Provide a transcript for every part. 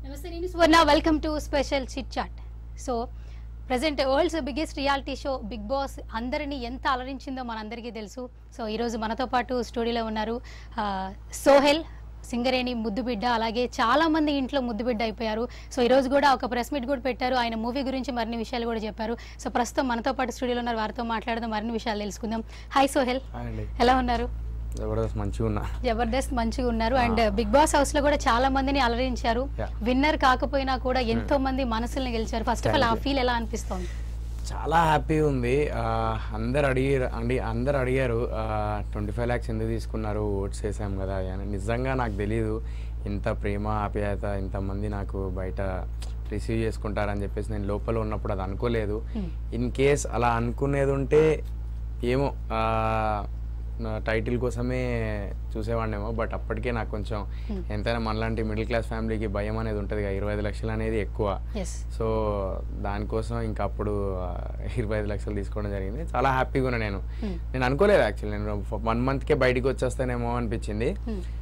నమస్తే నేను Suvarna welcome to special chit chat so present world's biggest reality show Bigg Boss అందరినీ ఎంత అలరించిందో మనందరికీ తెలుసు సో ఈరోజు మనతో పాటు స్టూడియోలో ఉన్నారు ఆ, సోహెల్ సింగరేణి ముద్దుబిడ్డ అలాగే చాలా మంది ఇంట్లో ముద్దుబిడ్డ అయిపోయారు సో ఈ రోజు కూడా ఒక ప్రెస్ మీట్ కూడా పెట్టారు ఆయన మూవీ గురించి మరిన్ని విషయాలు కూడా చెప్పారు సో ప్రస్తుతం మనతో పాటు స్టూడియోలో ఉన్నారు వారితో మాట్లాడదాం మరిన్ని విషయాలు తెలుసుకుందాం హాయ్ సోహెల్ అండి ఎలా ఉన్నారు జబర్దస్త్ మంచిగా ఉన్నా జబర్దస్త్ మంచిగా ఉన్నారు అండ్ బిగ్ బాస్ హౌస్ లో కూడా చాలా మందిని అలరించారు Yeah. విన్నర్ కాకపోయినా కూడా ఎంతో మంది మనసుల్ని గెలిచారు ఫస్ట్ ఆఫ్ ఆల్ ఆ Thank you. ఫీల్ ఎలా అనిపిస్తోంది చాలా హ్యాపీ ఉంది ఆ, అందరు అడిగారు అండి అందరు అడిగారు ట్వంటీ ఫైవ్ ల్యాక్స్ ఎందుకు తీసుకున్నారు ఓట్స్ వేసాం కదా అని నిజంగా నాకు తెలియదు ఇంత ప్రేమ ఆప్యాయత ఇంతమంది నాకు బయట రిసీవ్ చేసుకుంటారని చెప్పేసి నేను లోపల ఉన్నప్పుడు అది అనుకోలేదు Hmm. ఇన్ కేస్ అలా అనుకునేది ఉంటే ఏమో ఆ, నా టైటిల్ కోసమే చూసేవాడినేమో బట్ అప్పటికే నాకు కొంచెం Hmm. ఎంతైనా మనలాంటి మిడిల్ క్లాస్ ఫ్యామిలీకి భయం అనేది ఉంటుంది కదా ఇరవై ఐదు లక్షలు అనేది ఎక్కువ ఎస్ సో దానికోసం ఇంకా అప్పుడు ఆ, ఇరవై ఐదు లక్షలు తీసుకోవడం జరిగింది చాలా హ్యాపీగా ఉన్నా నేను Hmm. నేను అనుకోలేదు యాక్చువల్లీ నేను వన్ మంత్కే బయటికి వచ్చేస్తానేమో అనిపించింది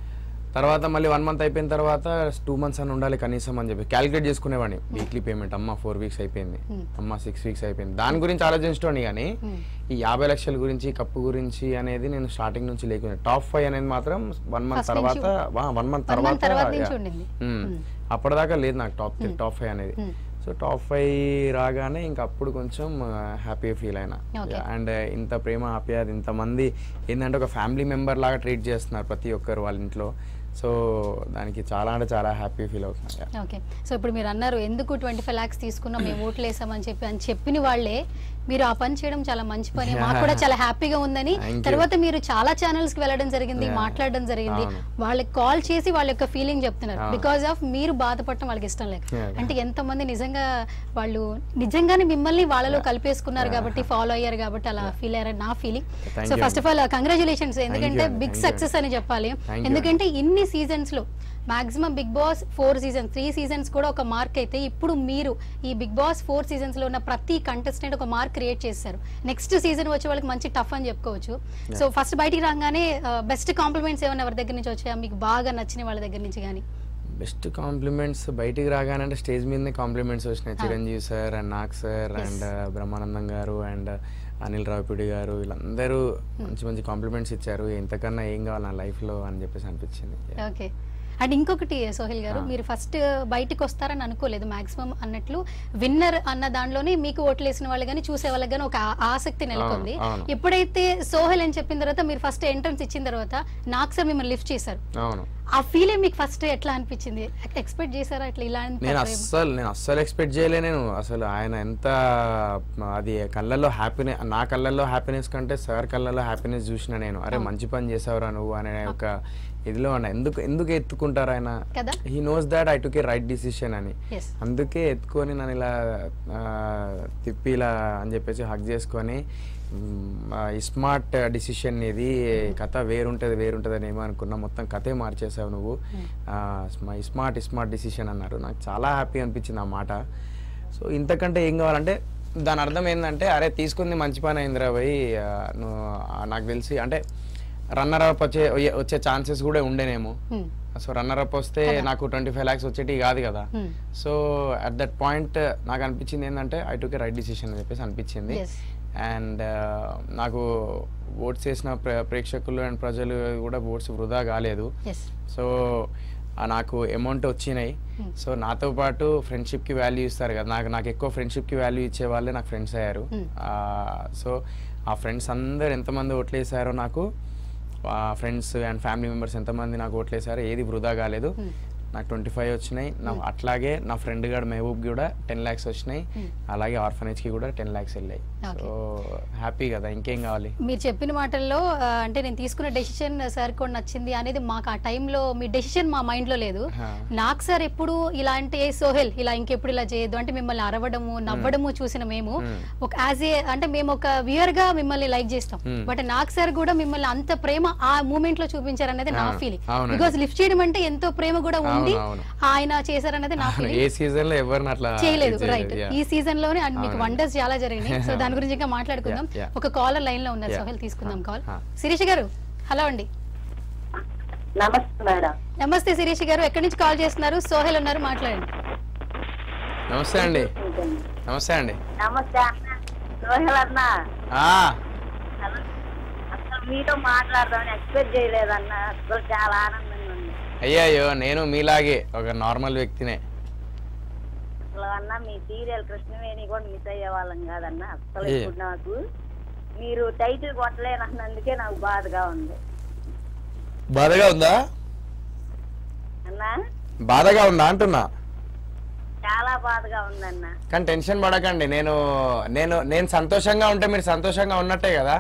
తర్వాత మళ్ళీ వన్ మంత్ అయిపోయిన తర్వాత టూ మంత్స్ అని ఉండాలి కనీసం అని చెప్పి క్యాలిక్యులేట్ చేసుకునేవాడిని వీక్లీ పేమెంట్ అమ్మ ఫోర్ వీక్స్ అయిపోయింది Hmm. అమ్మ సిక్స్ వీక్స్ అయిపోయింది దాని గురించి ఆలోచించండి కానీ ఈ యాభై లక్షల గురించి కప్పు గురించి అనేది నేను స్టార్టింగ్ నుంచి లేకుండా టాప్ ఫైవ్ అనేది మాత్రం వన్ మంత్ First నుంచి తర్వాత వన్ మంత్ One month తర్వాత తర్వాత నుంచి yeah. ఉండింది. Hmm. Hmm. అప్పటిదాకా లేదు నాకు టాప్ టాప్ ఫైవ్ అనేది Hmm. సో టాప్ ఫైవ్ రాగానే ఇంకా అప్పుడు కొంచెం హ్యాపీ ఫీల్ అయినా Okay. అండ్ ఇంత ప్రేమ ఆప్యాయత ఇంతమంది ఏంటంటే ఒక ఫ్యామిలీ మెంబర్ లాగా ట్రీట్ చేస్తున్నారు ప్రతి ఒక్కరు వాళ్ళ ఇంట్లో సో దానికి చాలా అంటే చాలా హ్యాపీ ఫీల్ అవుతున్నా Yeah. ఓకే సో ఇప్పుడు మీరు అన్నారు ఎందుకు ట్వంటీ ఫైవ్ లాక్స్ తీసుకున్నాం మేము ఓట్లు వేసామని చెప్పి అని చెప్పిన వాళ్ళే మీరు ఆ పని చేయడం చాలా మంచి పని మాకు కూడా చాలా హ్యాపీగా ఉందని Thank you. తర్వాత మీరు చాలా ఛానల్స్ కి వెళ్ళడం జరిగింది Yeah. మాట్లాడడం జరిగింది అవును. వాళ్ళకి కాల్ చేసి వాళ్ళ యొక్క ఫీలింగ్ చెప్తున్నారు అవును. బికాస్ ఆఫ్ మీరు బాధపడటం వాళ్ళకి ఇష్టం లేక Yeah. అంటే ఎంతమంది నిజంగా వాళ్ళు నిజంగానే మిమ్మల్ని వాళ్ళలో కలిపేసుకున్నారు కాబట్టి ఫాలో అయ్యారు కాబట్టి అలా ఫీల్ అయ్యారని నా feeling Thank so you first of all congratulations ఎందుకంటే అండి. బిగ్ Thank you సక్సెస్ అని చెప్పాలి Thank you ఎందుకంటే ఇన్ని సీజన్స్ లో maximum Bigg Boss four seasons three seasons కూడా ఒక మార్క్ అయితే ఇప్పుడు మీరు ఈ బిగ్ బాస్ ఫోర్ సీజన్స్ లో ఉన్న ప్రతి కంటెస్టెంట్ ఒక మార్క్ క్రియేట్ చేశారు నెక్స్ట్ సీజన్ వచ్చే వాళ్ళకి మంచి టఫ్ అని చెప్పుకోవచ్చు సో ఫస్ట్ బయటికి రాగానే బెస్ట్ కాంప్లిమెంట్స్ ఏమైనా ఎవరి దగ్గర నుంచి వచ్చాయా మీకు బాగా నచ్చిన వాళ్ళ దగ్గర నుంచి కానీ బెస్ట్ కాంప్లిమెంట్స్ బయటికి రాగానే అంటే స్టేజ్ మీదనే కాంప్లిమెంట్స్ వచ్చినాయి Chiranjeevi sir and Nag sir Yes. And Brahmanandam garu and Anil Ravipudi గారు వీళ్ళందరూ మంచి మంచి కాంప్లిమెంట్స్ ఇచ్చారు ఇంతకన్నా ఏం కావాలి నా లైఫ్లో అని చెప్పేసి అనిపించింది ఓకే అండ్ ఇంకొకటి సోహిల్ గారు ఆ. మీరు ఫస్ట్ బయటికి వస్తారని అనుకోలేదు మాక్సిమం అన్నట్లు విన్నర్ అన్న దానిలోనే మీకు ఓట్లు వేసిన వాళ్ళు కానీ చూసే వాళ్ళకి కానీ ఒక ఆ- ఆసక్తి నెలకొంది అవును, అవును. ఎప్పుడైతే సోహెల్ అని చెప్పిన తర్వాత మీరు ఫస్ట్ ఎంట్రన్స్ ఇచ్చిన తర్వాత నాకు సార్ మిమ్మల్ని లిఫ్ట్ చేశారు అవును ఆ ఫీలే మీకు ఫస్ట్ ఎట్లా అనిపించింది ఎక్స్పెక్ట్ చేశారా ఇట్లా ఇలాంటి నేను ప్రేమ? అస్సలు నేను అస్సలు ఎక్స్పెక్ట్ చేయలే నేను అసలు ఆయన ఎంత అది కళ్ళల్లో హ్యాపీనెస్ నా కళ్ళల్లో హ్యాపీనెస్ కంటే సార్ కళ్ళల్లో హ్యాపీనెస్ చూసిన నేను అరే మంచి పని చేసావురా నువ్వు అనే ఒక ఇదిలో అన్న ఎందుకు ఎందుకు ఎత్తుకుంటారు ఆయన కదా he knows that I took a right decision అని ఎస్ అందుకే ఎత్తుకొని నన్ను ఇలా ఆ, తిప్పి ఇలా అని చెప్పేసి హక్ చేసుకొని స్మార్ట్ డిసిషన్ ఇది కథ వేరుంటుంది వేరుంటుంది అని ఏమో అనుకున్నా మొత్తం కథే మార్చేసావు నువ్వు స్మార్ట్ స్మార్ట్ డిసిషన్ అన్నారు నాకు చాలా హ్యాపీ అనిపించింది ఆ మాట సో ఇంతకంటే ఏం కావాలంటే దాని అర్థం ఏంటంటే అరే తీసుకుంది మంచి పని అయిందిరా భయ్ ఆ, నువ్వు ఆ, నాకు తెలిసి అంటే రన్నర్ అప్ వచ్చే వచ్చే ఛాన్సెస్ కూడా ఉండేనేమో సో రన్నర్ అప్ వస్తే నాకు ట్వంటీ ఫైవ్ ల్యాక్స్ వచ్చేటి కాదు కదా సో అట్ దట్ పాయింట్ నాకు అనిపించింది ఏంటంటే ఐ టుక్ రైట్ డిసిషన్ అని చెప్పేసి అనిపించింది ఎస్ అండ్ నాకు ఓట్స్ చేసిన ప్రే- ప్రేక్షకులు అండ్ ప్రజలు కూడా ఓట్స్ వృధా కాలేదు ఎస్ సో ఆ నాకు అమౌంట్ వచ్చినాయి Hmm. సో నాతో పాటు ఫ్రెండ్షిప్కి వాల్యూ ఇస్తారు కదా నాకు నాకు ఎక్కువ ఫ్రెండ్షిప్కి వాల్యూ ఇచ్చే వాళ్ళే నాకు ఫ్రెండ్స్ అయ్యారు Hmm. సో ఆ ఫ్రెండ్స్ అందరు ఎంతమంది ఓట్లేసారో నాకు ఆ ఫ్రెండ్స్ అండ్ ఫ్యామిలీ మెంబర్స్ ఎంతమంది నాకు ఓట్లేసారో ఏది వృధా కాలేదు Hmm. నాకు ట్వంటీ ఫైవ్ వచ్చినాయి నా అట్లాగే నా ఫ్రెండ్ గారు మెహబూబ్ కూడా టెన్ ల్యాక్స్ వచ్చినాయి Hmm. అలాగే ఆర్ఫనేజ్కి కూడా టెన్ ల్యాక్స్ వెళ్ళాయి Okay. సో హ్యాపీ కదా ఇంకేం కావాలి మీరు చెప్పిన మాటల్లో ఆ, అంటే నేను తీసుకున్న డెసిషన్ సార్ కూడా నచ్చింది అనేది మాకు ఆ టైంలో మీ డెసిషన్ మా మైండ్ లో లేదు హా. నాకు సార్ ఎప్పుడు ఇలాంటి సోహెల్ ఇలా ఇంకెప్పుడు ఇలా చేయొద్దు అంటే మిమ్మల్ని అరవడము నవ్వడము చూసిన మేము Hmm. ఒక యాజ్ ఏ అంటే మేము ఒక వ్యూయర్ గా మిమ్మల్ని లైక్ చేస్తాం Hmm. బట్ నాకు సార్ కూడా మిమ్మల్ని అంత ప్రేమ ఆ మూమెంట్ లో చూపించారనేది నా అవును. ఫీలింగ్ అవునండి. బికాస్ లిఫ్ట్ చేయడం అంటే ఎంతో ప్రేమ కూడా ఉంది అవును, అవును. ఆయన చేశారనేది నా ఏ ఫీలింగ్ సీజన్ లో ఎవరిని అట్లా చేయలేదు ఇది రైట్ yeah. ఈ సీజన్ లోనే and మీకు అవునండి. వండర్స్ చాలా జరిగినాయి సో దాని గురించి ఇంకా మాట్లాడుకుందాం Yeah, yeah. ఒక కాలర్ లైన్ లో ఉన్నారు Yeah. సోహెల్ తీసుకుందాం కాల్ Ah. శిరీష గారు హలో అండి నమస్తే మేడం నమస్తే శిరీష గారు ఎక్కడి నుంచి కాల్ చేస్తున్నారు సోహెల్ ఉన్నారు మాట్లాడండి నమస్తే అండి నమస్తే అండి నమస్తే అన్న సోహెల్ అన్న ఆ, అసలు మీతో మాట్లాడదామని ఎక్స్పెక్ట్ చేయలేదన్న అసలు చాలా ఆనందంగా ఉంది అయ్యయ్యో నేను మీలాగే ఒక నార్మల్ వ్యక్తినే అసలు అన్న మీ సీరియల్ కృష్ణవేణి కూడా మిస్ అయ్యే వాళ్ళం కాదన్న అసలు ఏ. ఇప్పుడు నాకు మీరు టైటిల్ కొట్టలేనన్నందుకే నాకు బాధగా ఉంది బాధగా ఉందా అన్న బాధగా ఉందా అంటున్నా చాలా బాధగా ఉందన్న కానీ టెన్షన్ పడకండి నేను నేను నేను సంతోషంగా ఉంటే మీరు సంతోషంగా ఉన్నట్టే కదా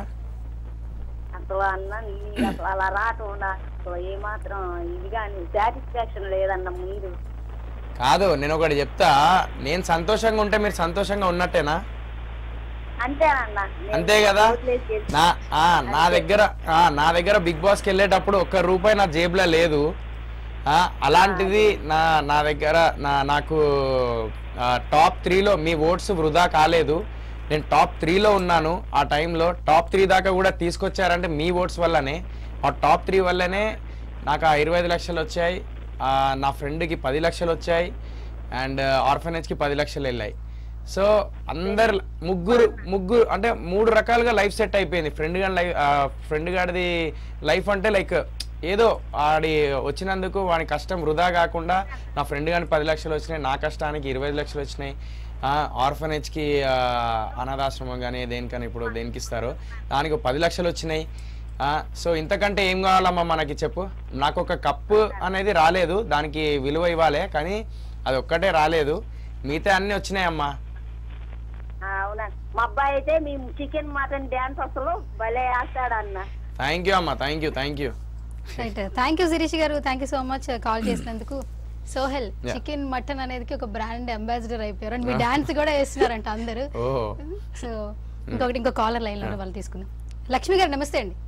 అసలు అన్న మీరు అసలు అలా రావటం నాకు అసలు ఏమాత్రం ఇది కానీ సాటిస్ఫాక్షన్ లేదన్న మీరు కాదు నేను ఒకటి చెప్తా నేను సంతోషంగా ఉంటే మీరు సంతోషంగా ఉన్నట్టేనా అంతేనన్న నేను అంతే కదా వదిలేసి వెళ్ళి- నా ఆ, నా దగ్గర ఆ, నా దగ్గర బిగ్ బాస్కి వెళ్ళేటప్పుడు ఒక్క రూపాయి నా జేబులో లేదు ఆ, అలాంటిది నా నా దగ్గర నా నాకు టాప్ త్రీలో మీ ఓట్స్ వృధా కాలేదు నేను టాప్ త్రీలో ఉన్నాను ఆ టైంలో టాప్ త్రీ దాకా కూడా తీసుకొచ్చారంటే మీ ఓట్స్ వల్లనే ఆ టాప్ త్రీ వల్లనే నాకు ఆ ఇరవై ఐదు లక్షలు వచ్చాయి ఆ, నా ఫ్రెండ్కి పది లక్షలు వచ్చాయి అండ్ ఆర్ఫనేజ్కి పది లక్షలు వెళ్ళాయి సో అందరు ముగ్గురు ముగ్గురు అంటే మూడు రకాలుగా లైఫ్ సెట్ అయిపోయింది ఫ్రెండ్ గారి లైఫ్ ఫ్రెండ్ గారిది లైఫ్ అంటే లైక్ ఏదో ఆడి వచ్చినందుకు వాడి కష్టం వృధా కాకుండా నా ఫ్రెండ్ గాని పది లక్షలు వచ్చినాయి నా కష్టానికి ఇరవై ఐదు లక్షలు వచ్చినాయి ఆర్ఫనేజ్కి అనాథాశ్రమం కానీ దేనికని ఇప్పుడు దేనికి ఇస్తారో దానికి ఒక పది లక్షలు వచ్చినాయి సో ఇంతకంటే ఏం కావాలమ్మా మనకి చెప్పు నాకు ఒక కప్పు అనేది రాలేదు దానికి విలువ ఇవ్వాలి కానీ అది ఒక్కటే రాలేదు మిగతా అన్నీ వచ్చినాయమ్మా ఆ, అవునా మా అబ్బాయి అయితే మీ చికెన్ మటన్ డ్యాన్స్ అసలు భలే వేస్తాడన్న థ్యాంక్ యూ అమ్మా thank you thank you right thank you Shirish garu thank you so much call చేసినందుకు సోహెల్ Yeah. చికెన్ మటన్ అనేది ఒక బ్రాండ్ అంబాసిడర్ అయిపోయారు అండ్ మీ డాన్స్ కూడా వేస్తున్నారంట అందరూ ఓహో సో ఇంకొకటి ఇంకో కాలర్ లైన్ లో వాళ్ళు తీసుకుందాం లక్ష్మి గారు నమస్తే అండి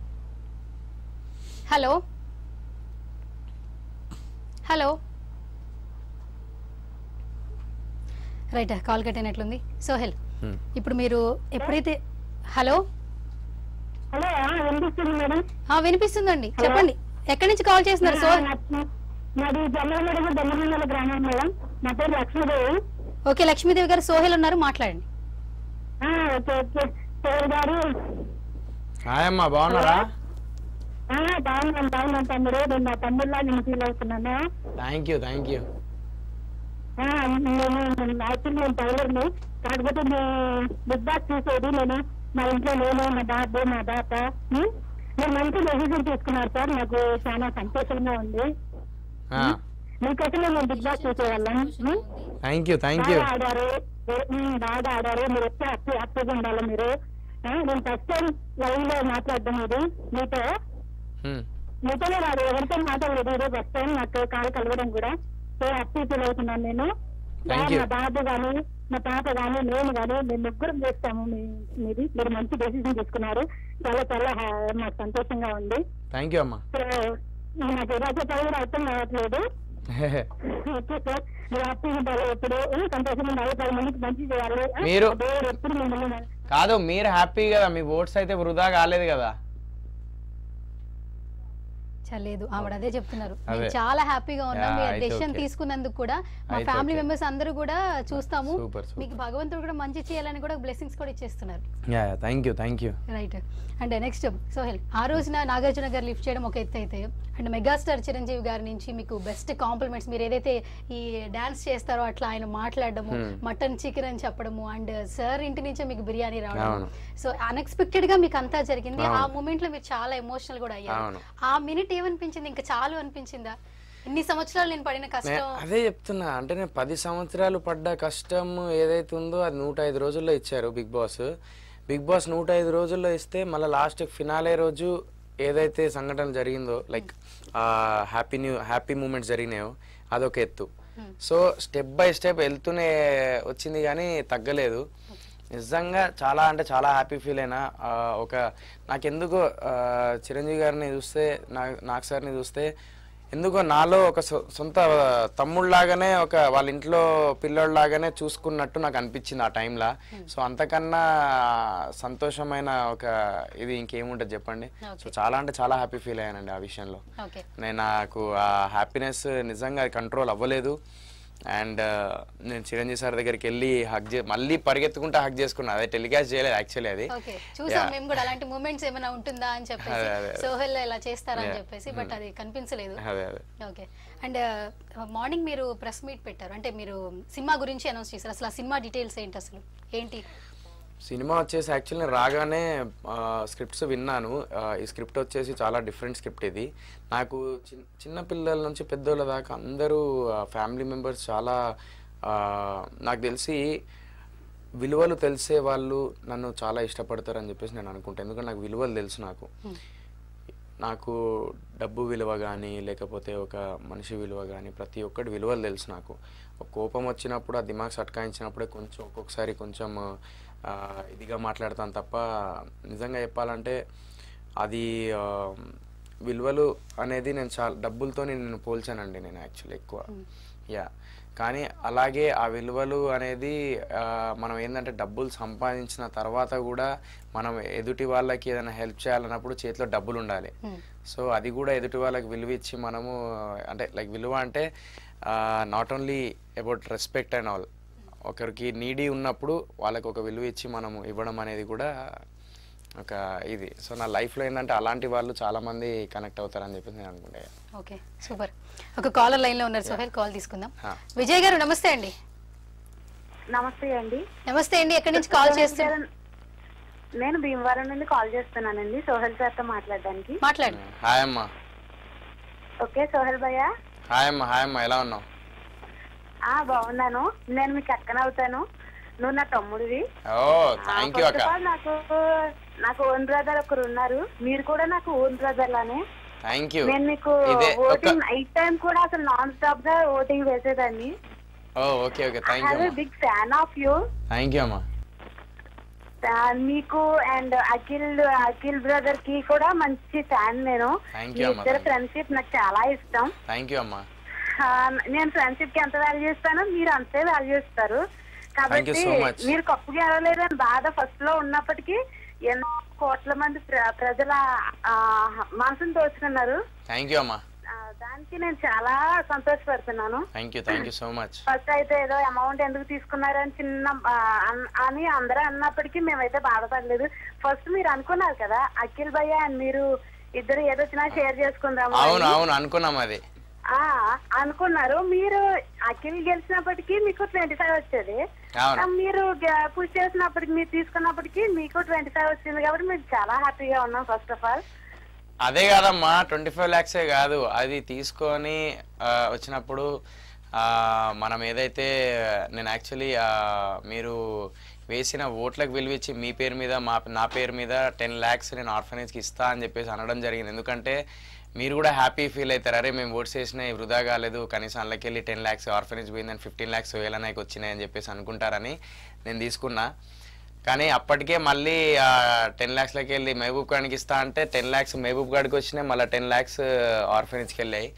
hello hello right call cut అయినట్లుంది సోహెల్ Hmm. ఇప్పుడు మీరు ఎప్పుడైతే హలో హలో వినిపిస్తుంది మేడం ఆ, వినిపిస్తుందండి చెప్పండి ఎక్కడి నుంచి కాల్ చేస్తున్నారు సో మాది జమ్మలమడుగు దొమ్మల గ్రామం మేడం నా పేరు లక్ష్మీదేవి ఓకే లక్ష్మీదేవి గారు సోహెల్ ఉన్నారు మాట్లాడండి ఓకే ఓకే పేరు గారు హాయ్ అమ్మా బాగున్నారా బాగున్నాను బాగున్నాను తమ్ముడు నేను నా తమ్ముడులా నేను ఫీల్ అవుతున్నాను థ్యాంక్ యూ థ్యాంక్ యూ ఆ, నేను యాక్చువల్లీ నేను టైలర్ని కాకపోతే మీ బిగ్ బాస్ చూసేది నేను మా ఇంట్లో నేను మా బాబు మా బాప ఉమ్, మీరు మంచి డెసిజన్ తీసుకున్నారు సార్ నాకు చాలా సంతోషంగా ఉంది మీకోసం మేము బిగ్ బాస్ చూసేవాళ్ళం um, thank you thank you బాగా ఆడారు ఉమ్, బాగా ఆడారు మీరు వచ్చి హ్యాపీ హ్యాపీగా ఉండాలి మీరు ఆ, నేను ఫస్ట్ టైం లైవ్ లో మాట్లాడడం ఇది మీతో మీతోనే రాదు ఎవరితో మాట్లాడలేదు ఇదే ఫస్ట్ టైం నాకు కాల్ కలవడం కూడా సో హ్యాపీ ఫీల్ అవుతున్నాను నేను Thank you. మా బాబు గాని మా పాప గాని నేను గాని మేము ముగ్గురం చేస్తాము మీ- మీది మీరు మంచి డెసిషన్ తీసుకున్నారు చాలా చాలా హా- నాకు సంతోషంగా ఉంది థ్యాంక్ యూ అమ్మా సో నాకు ఎలా చెప్పాలో కూడా అర్థం కావట్లేదు ఓకే సార్ మీరు హ్యాపీగా ఉండాలి ఎప్పుడు ఏ, సంతోషంగా ఉండాలి పది మందికి మంచి చేయాలి ఆ, మీరు- దేవుడు ఎప్పుడు మిమ్మల్ని కాదు మీరు హ్యాపీ కదా మీ ఓట్స్ అయితే వృధా కాలేదు కదా చలేదు ఆవిడ అదే చెప్తున్నారు అదే. మేము చాలా హ్యాపీగా ఉన్నాం Yeah, మీ అయితే డెసిషన్ okay. తీసుకున్నందుకు కూడా మా అయితే ఫ్యామిలీ okay. మెంబర్స్ అందరూ కూడా చూస్తాము Super, super. మీకు భగవంతుడు కూడా మంచి చేయాలని కూడా బ్లెస్సింగ్స్ కూడా ఇచ్చేస్తున్నారు yeah thank you thank you right and next Sohel ఆ రోజున నాగార్జున గారు లిఫ్ట్ చేయడం ఒక ఎత్తు అయితే అండ్ మెగాస్టార్ చిరంజీవి గారి నుంచి మీకు బెస్ట్ కాంప్లిమెంట్స్ మీరు ఏదైతే ఈ డాన్స్ చేస్తారో అట్లా ఆయన మాట్లాడడము Hmm. మటన్ చికెన్ అని చెప్పడము అండ్ సార్ ఇంటి నుంచే మీకు బిర్యానీ రావడం అవును. సో అన్ఎక్స్పెక్టెడ్ గా మీకు అంతా జరిగింది ఆ అవును. మూమెంట్ లో మీరు చాలా ఎమోషనల్ కూడా అయ్యారు అవును. ఆ మినిట్ ఏమనిపించింది ఇంకా చాలు అనిపించిందా ఇన్ని సంవత్సరాలు నేను పడిన నే- కష్టం అదే చెప్తున్నా అంటే నేను పది సంవత్సరాలు పడ్డ కష్టం ఏదైతే ఉందో అది నూట ఐదు రోజుల్లో ఇచ్చారు బిగ్ బాస్ బిగ్ బాస్ నూట ఐదు రోజుల్లో ఇస్తే మళ్ళీ లాస్ట్ ఫినాలే రోజు ఏదైతే సంఘటన జరిగిందో like happy new happy moments జరిగినాయో అదొక ఎత్తు సో స్టెప్ బై స్టెప్ వెళ్తూనే వచ్చింది కానీ తగ్గలేదు నిజంగా చాలా అంటే చాలా హ్యాపీ ఫీల్ అయినా ఆ, ఒక నాకెందుకో ఆ, చిరంజీవి గారిని చూస్తే నా నాగ్ సార్ని చూస్తే ఎందుకో నాలో ఒక సొ- సొంత తమ్ముళ్ళలాగానే ఒక వాళ్ళ ఇంట్లో పిల్లోళ్ళలాగానే చూసుకున్నట్టు నాకు అనిపించింది ఆ టైంలో సో అంతకన్నా సంతోషమైన ఒక ఇది ఇంకేముంటుంది చెప్పండి సో చాలా అంటే చాలా హ్యాపీ ఫీల్ అయ్యానండి ఆ విషయంలో ఓకే నేను నాకు ఆ హ్యాపీనెస్ నిజంగా కంట్రోల్ అవ్వలేదు అండ్ నేను చిరంజీవి సార్ దగ్గరికి వెళ్ళి హక్ చే మళ్ళీ పరిగెత్తుకుంటా హక్ చేసుకున్నా అదే టెలికాస్ట్ చేయలేదు యాక్చువల్లీ అది ఓకే చూసాం Yeah. మేము కూడా అలాంటి మూమెంట్స్ ఏమైనా ఉంటుందా అని చెప్పేసి అదే, అదే. సోహెల్ ఇలా చేస్తారని Yeah. చెప్పేసి బట్ అది కనిపించలేదు అదే అదే ఓకే అండ్ మార్నింగ్ మీరు ప్రెస్ మీట్ పెట్టారు అంటే మీరు సినిమా గురించి అనౌన్స్ చేశారు అసలు ఆ సినిమా డీటెయిల్స్ ఏంటి అసలు ఏంటి సినిమా వచ్చేసి యాక్చువల్లీ నేను రాగానే స్క్రిప్ట్స్ విన్నాను ఆ, ఈ స్క్రిప్ట్ వచ్చేసి చాలా డిఫరెంట్ స్క్రిప్ట్ ఇది నాకు చిన్న చిన్న పిల్లల నుంచి పెద్దోళ్ళ దాకా అందరూ ఫ్యామిలీ మెంబర్స్ చాలా ఆ, నాకు తెలిసి విలువలు తెలిసే వాళ్ళు నన్ను చాలా ఇష్టపడతారని చెప్పేసి నేను అనుకుంటాను ఎందుకంటే నాకు విలువలు తెలుసు నాకు నాకు డబ్బు విలువ కానీ లేకపోతే ఒక మనిషి విలువ కానీ ప్రతి ఒక్కటి విలువలు తెలుసు నాకు ఒక కోపం వచ్చినప్పుడు ఆ దిమాగ్ సట్కాయించినప్పుడే కొంచెం ఒక్కొక్కసారి కొంచెం ఆ, ఇదిగా మాట్లాడతాను తప్ప నిజంగా చెప్పాలంటే అది ఆ, విలువలు అనేది నేను చాలా డబ్బులతో నేను పోల్చానండి నేను యాక్చువల్లీ ఎక్కువ యా కానీ అలాగే ఆ విలువలు అనేది ఆ, మనం ఏంటంటే డబ్బులు సంపాదించిన తర్వాత కూడా మనం ఎదుటి వాళ్ళకి ఏదైనా హెల్ప్ చేయాలన్నప్పుడు చేతిలో డబ్బులు ఉండాలి సో అది కూడా ఎదుటి వాళ్ళకి విలువ ఇచ్చి మనము అంటే లైక్ విలువ అంటే not only about respect and all ఒకరికి నీడీ ఉన్నప్పుడు వాళ్ళకి ఒక విలువ ఇచ్చి మనము ఇవ్వడం అనేది కూడా ఒక ఇది సో నా లైఫ్లో ఏంటంటే అలాంటి వాళ్ళు చాలామంది కనెక్ట్ అవుతారని చెప్పేసి నేను అనుకుంటే ఓకే సూపర్ ఒక కాలర్ లైన్ లో ఉన్నారు సోహెల్ కాల్ తీసుకుందాం హా. విజయ్ గారు నమస్తే అండి నమస్తే అండి నమస్తే అండి ఎక్కడి నుంచి కాల్ చేస్తున్నారు నేను భీమవరం నుండి కాల్ చేస్తున్నానండి సోహెల్ సార్తో మాట్లాడడానికి మాట్లాడు హాయ్ అమ్మా ఓకే సోహెల్ భయ్య హాయ్ అమ్మా హాయ్ అమ్మా ఎలా ఉన్నావు ఆ బాగున్నాను నేను మీకు అక్కన అవుతాను నువ్వు నా తమ్ముడివి ఓ థ్యాంక్ యూ ఫస్ట్ అక్క ఆఫ్ ఆల్ నాకు నాకు ఓన్ బ్రదర్ ఒకరు ఉన్నారు మీరు కూడా నాకు ఓన్ బ్రదర్ లానే థ్యాంక్ యూ నేను మీకు ఇదే ఒక ఓటింగ్ నైట్ టైం కూడా అసలు నాన్ స్టాప్ గా ఓటింగ్ వేసేదాన్ని ఓ okay okay I thank you have అమ్మా big fan of you thank you అమ్మా మీకు అండ్ అఖిల్ అఖిల్ బ్రదర్ కి కూడా మంచి ఫ్యాన్ నేను Thank మీ you, అమ్మ. ఇద్దరు ఫ్రెండ్షిప్ నాకు చాలా ఇష్టం థ్యాంక్ యూ అమ్మా ఆ, నేను ఫ్రెండ్షిప్ కి ఎంత వాల్యూ ఇస్తానో మీరు అంతే వాల్యూ ఇస్తారు కాబట్టి so much. మీరు కప్పు గెలవలేదని బాధ ఫస్ట్ లో ఉన్నప్పటికీ ఎన్నో కోట్ల మంది ప్ర- ప్రజల ఆ, మనసును దోచుకున్నారు థ్యాంక్ యూ అమ్మా ఆ, దానికి నేను చాలా సంతోషపడుతున్నాను thank you thank you so much first అయితే ఏదో అమౌంట్ ఎందుకు తీసుకున్నారు అని చిన్న ఆ, అన్- అని అందరూ అన్నప్పటికీ మేమైతే బాధపడలేదు ఫస్ట్ మీరు అనుకున్నారు కదా అఖిల్ భయ్య అండ్ మీరు ఇద్దరు ఏదొచ్చినా షేర్ చేసుకుందాము అవును అని. అవును అనుకున్నాం అది ఆ, అనుకున్నారు మీరు అఖిల్ గెలిచినప్పటికీ మీకు ట్వంటీ ఫైవ్ వచ్చేది అవును ఆ, మీరు పుష్ చేసినప్పటికి మీరు తీసుకున్నప్పటికీ మీకు ట్వంటీ ఫైవ్ వచ్చింది కాబట్టి మేము చాలా హ్యాపీగా ఉన్నాం ఫస్ట్ ఆఫ్ ఆల్ అదే కాదమ్మా ట్వంటీ ఫైవ్ ల్యాక్సే కాదు అది తీసుకొని ఆ, వచ్చినప్పుడు ఆ, మనం ఏదైతే నేను యాక్చువల్లీ మీరు వేసిన ఓట్లకు విలువిచ్చి మీ పేరు మీద మా నా పేరు మీద టెన్ ల్యాక్స్ నేను ఆర్ఫనేజ్కి ఇస్తా అని చెప్పేసి అనడం జరిగింది ఎందుకంటే మీరు కూడా హ్యాపీ ఫీల్ అవుతారు అరే మేము ఓట్స్ వేసినాయి వృధా కాలేదు కనీసం అందులోకి వెళ్ళి టెన్ ల్యాక్స్ ఆర్ఫనేజ్ పోయిందని ఫిఫ్టీన్ ల్యాక్స్ వేలనాయకు వచ్చినాయి అని చెప్పేసి అనుకుంటారని నేను తీసుకున్నా కానీ అప్పటికే మళ్ళీ టెన్ ల్యాక్స్లకి వెళ్ళి మహబూబ్ ఖాన్కి ఇస్తా అంటే టెన్ ల్యాక్స్ మహబూబ్ గాడికి వచ్చినాయి మళ్ళీ టెన్ ల్యాక్స్ ఆర్ఫనేజ్కి వెళ్ళాయి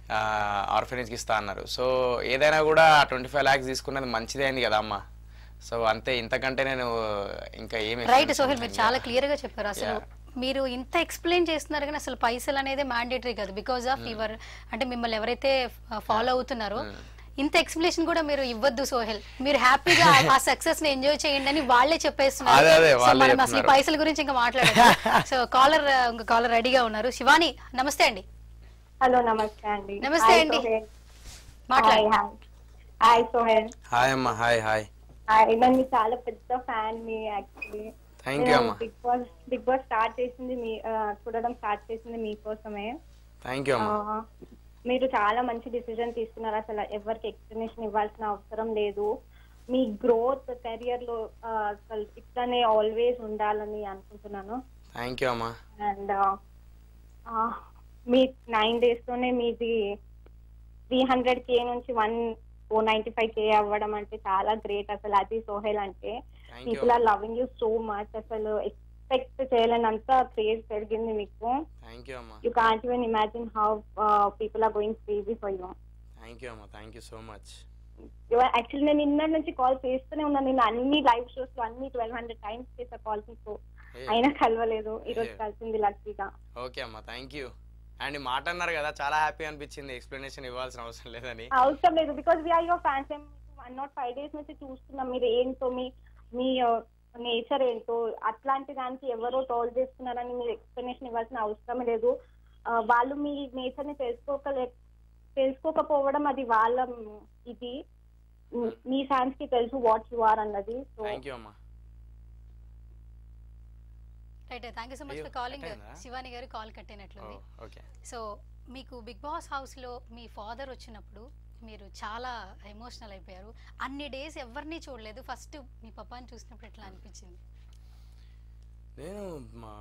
ఆర్ఫనేజ్కి ఇస్తా అన్నారు సో ఏదైనా కూడా ట్వంటీ ఫైవ్ ల్యాక్స్ తీసుకున్నది మంచిదే అయింది కదా అమ్మ సో అంతే ఇంతకంటే నేను ఇంకా ఏమి రైట్ సోహెల్ మీరు చాలా క్లియర్ గా చెప్పారు అసలు మీరు ఇంత ఎక్స్ప్లెయిన్ చేస్తున్నారు కానీ అసలు పైసలు అనేది మ్యాండేటరీ కాదు బికాస్ ఆఫ్ యువర్ అంటే మిమ్మల్ని ఎవరైతే ఫాలో అవుతున్నారో ఇంత ఎక్స్ప్లెనేషన్ కూడా మీరు ఇవ్వద్దు సోహెల్ మీరు హ్యాపీగా ఆ సక్సెస్ ని ఎంజాయ్ చేయండి అని వాళ్ళే చెప్పేస్తున్నారు అదే, అదే, సో వాళ్ళే మనం అసలు ఈ చెప్తున్నారు. పైసల గురించి ఇంకా మాట్లాడదు సో కాలర్ ఇంక కాలర్ రెడీగా ఉన్నారు శివాని నమస్తే అండి హలో నమస్తే అండి నమస్తే అండి. మాట్లాడండి హాయ్ సోహెల్ హాయ్ అమ్మ హాయ్ హాయ్ హాయ్ నేను చాలా పెద్ద ఫ్యాన్ మీ యాక్చువల్లీ థ్యాంక్ యూ అమ్మ Bigg Boss Bigg Boss start చేసింది మీ ఆ, చూడడం స్టార్ట్ చేసింది మీకోసమే థ్యాంక్ యూ అమ్మ ఆ, మీరు చాలా మంచి డిసిజన్ తీసుకున్నారు అసలు ఎవరికి ఎక్స్ప్లెనేషన్ ఇవ్వాల్సిన అవసరం లేదు మీ గ్రోత్ కెరియర్ లో ఆ, అసలు ఇట్లానే ఆల్వేస్ ఉండాలని అనుకుంటున్నాను థ్యాంక్ యూ అమ్మ అండ్ మీ నైన్ డేస్ తోనే మీది త్రీ హండ్రెడ్ కే నుంచి one four ninety five K అవ్వడం అంటే చాలా గ్రేట్ అసలు అది సోహెల్ అంటే thank you people are loving you so much అసలు ఎక్స్పెక్ట్ చేయలేనంత క్రేజ్ పెరిగింది మీకు థ్యాంక్ యూ అమ్మ you can't even imagine how people are going crazy for you thank you అమ్మ thank you so much actually నేను నిన్న నుంచి కాల్ చేస్తూనే ఉన్నాను నేను అన్ని లైవ్ షోస్ లో అన్ని ట్వెల్వ్ హండ్రెడ్ టైమ్స్ చేసా కాల్ మీకు అయినా కలవలేదు ఈ రోజు Hey. కలిసింది లక్కీగా ఓకే అమ్మ థ్యాంక్ యూ అండ్ ఈ మాట అన్నారు కదా చాలా హ్యాపీ అనిపించింది ఎక్స్ప్లెనేషన్ ఇవ్వాల్సిన అవసరం లేదని అవసరం లేదు because we are your fans one not five days నుంచి చూస్తున్నాం మీరు ఏంటో మీ మీ నేచర్ ఏంటో అట్లాంటి దానికి ఎవరో టోల్ చేస్తున్నారని మీరు ఎక్స్ప్లెనేషన్ ఇవ్వాల్సిన అవసరం లేదు ఆ, వాళ్ళు మీ నేచర్ ని తెలుసుకోకలే తెలుసుకోకపోవడం అది వాళ్ళ మ్, ఇది మ్, మీ ఫ్యాన్స్ కి తెలుసు వాట్ యు ఆర్ అన్నది సో థ్యాంక్ యూ అమ్మా right thank you so much అయ్యో, ఫర్ కాలింగ్ కట్ అయిందా? శివాని గారు కాల్ కట్టినట్లుంది ఓకే సో మీకు బిగ్ బాస్ హౌస్లో మీ ఫాదర్ వచ్చినప్పుడు మీరు చాలా ఎమోషనల్ అయిపోయారు అన్ని డేస్ ఎవరిని చూడలేదు ఫస్ట్ మీ పప్పాని చూసినప్పుడు ఎట్లా అనిపించింది నేను మా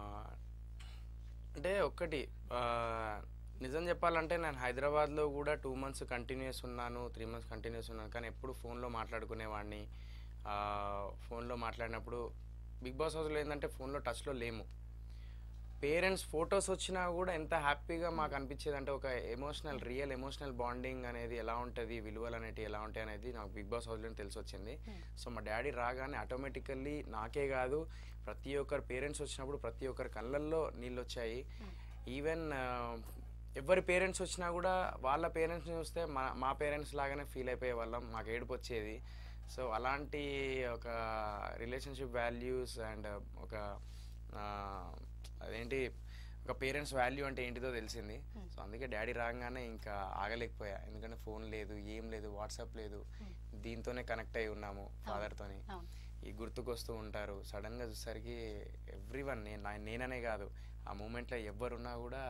అంటే ఒక్కటి ఆ, నిజం చెప్పాలంటే నేను హైదరాబాద్లో కూడా టూ మంత్స్ కంటిన్యూస్ ఉన్నాను త్రీ మంత్స్ కంటిన్యూస్ ఉన్నాను కానీ ఎప్పుడు ఫోన్లో మాట్లాడుకునేవాడిని ఆ, ఫోన్లో మాట్లాడినప్పుడు బిగ్ బాస్ హౌస్లో ఏంటంటే ఫోన్లో టచ్లో లేము పేరెంట్స్ ఫొటోస్ వచ్చినా కూడా ఎంత హ్యాపీగా మాకు అనిపించేది అంటే ఒక ఎమోషనల్ రియల్ ఎమోషనల్ బాండింగ్ అనేది ఎలా ఉంటుంది విలువలు అనేవి ఎలా ఉంటాయి అనేది నాకు బిగ్ బాస్ హౌస్లో తెలిసి వచ్చింది సో మా డాడీ రాగానే ఆటోమేటికల్లీ నాకే కాదు ప్రతి ఒక్కరు పేరెంట్స్ వచ్చినప్పుడు ప్రతి ఒక్కరి కళ్ళల్లో నీళ్ళు వచ్చాయి ఈవెన్ ఎవరి పేరెంట్స్ వచ్చినా కూడా వాళ్ళ పేరెంట్స్ని చూస్తే మా మా పేరెంట్స్ లాగానే ఫీల్ అయిపోయే వాళ్ళం మాకు ఏడుపు వచ్చేది సో అలాంటి ఒక రిలేషన్షిప్ వాల్యూస్ అండ్ ఒక ఆ, అదేంటి ఒక పేరెంట్స్ వాల్యూ అంటే ఏంటిదో తెలిసింది సో అందుకే డాడీ రాగానే ఇంకా ఆగలేకపోయా ఎందుకంటే ఫోన్ లేదు ఏం లేదు వాట్సాప్ లేదు దీంతోనే కనెక్ట్ అయి ఉన్నాము ఫాదర్తోని అవును ఈ గుర్తుకొస్తూ ఉంటారు సడన్గా చూసేసరికి ఎవ్రీ వన్ నేను నా- నేననే కాదు ఆ మూమెంట్లో ఎవరున్నా కూడా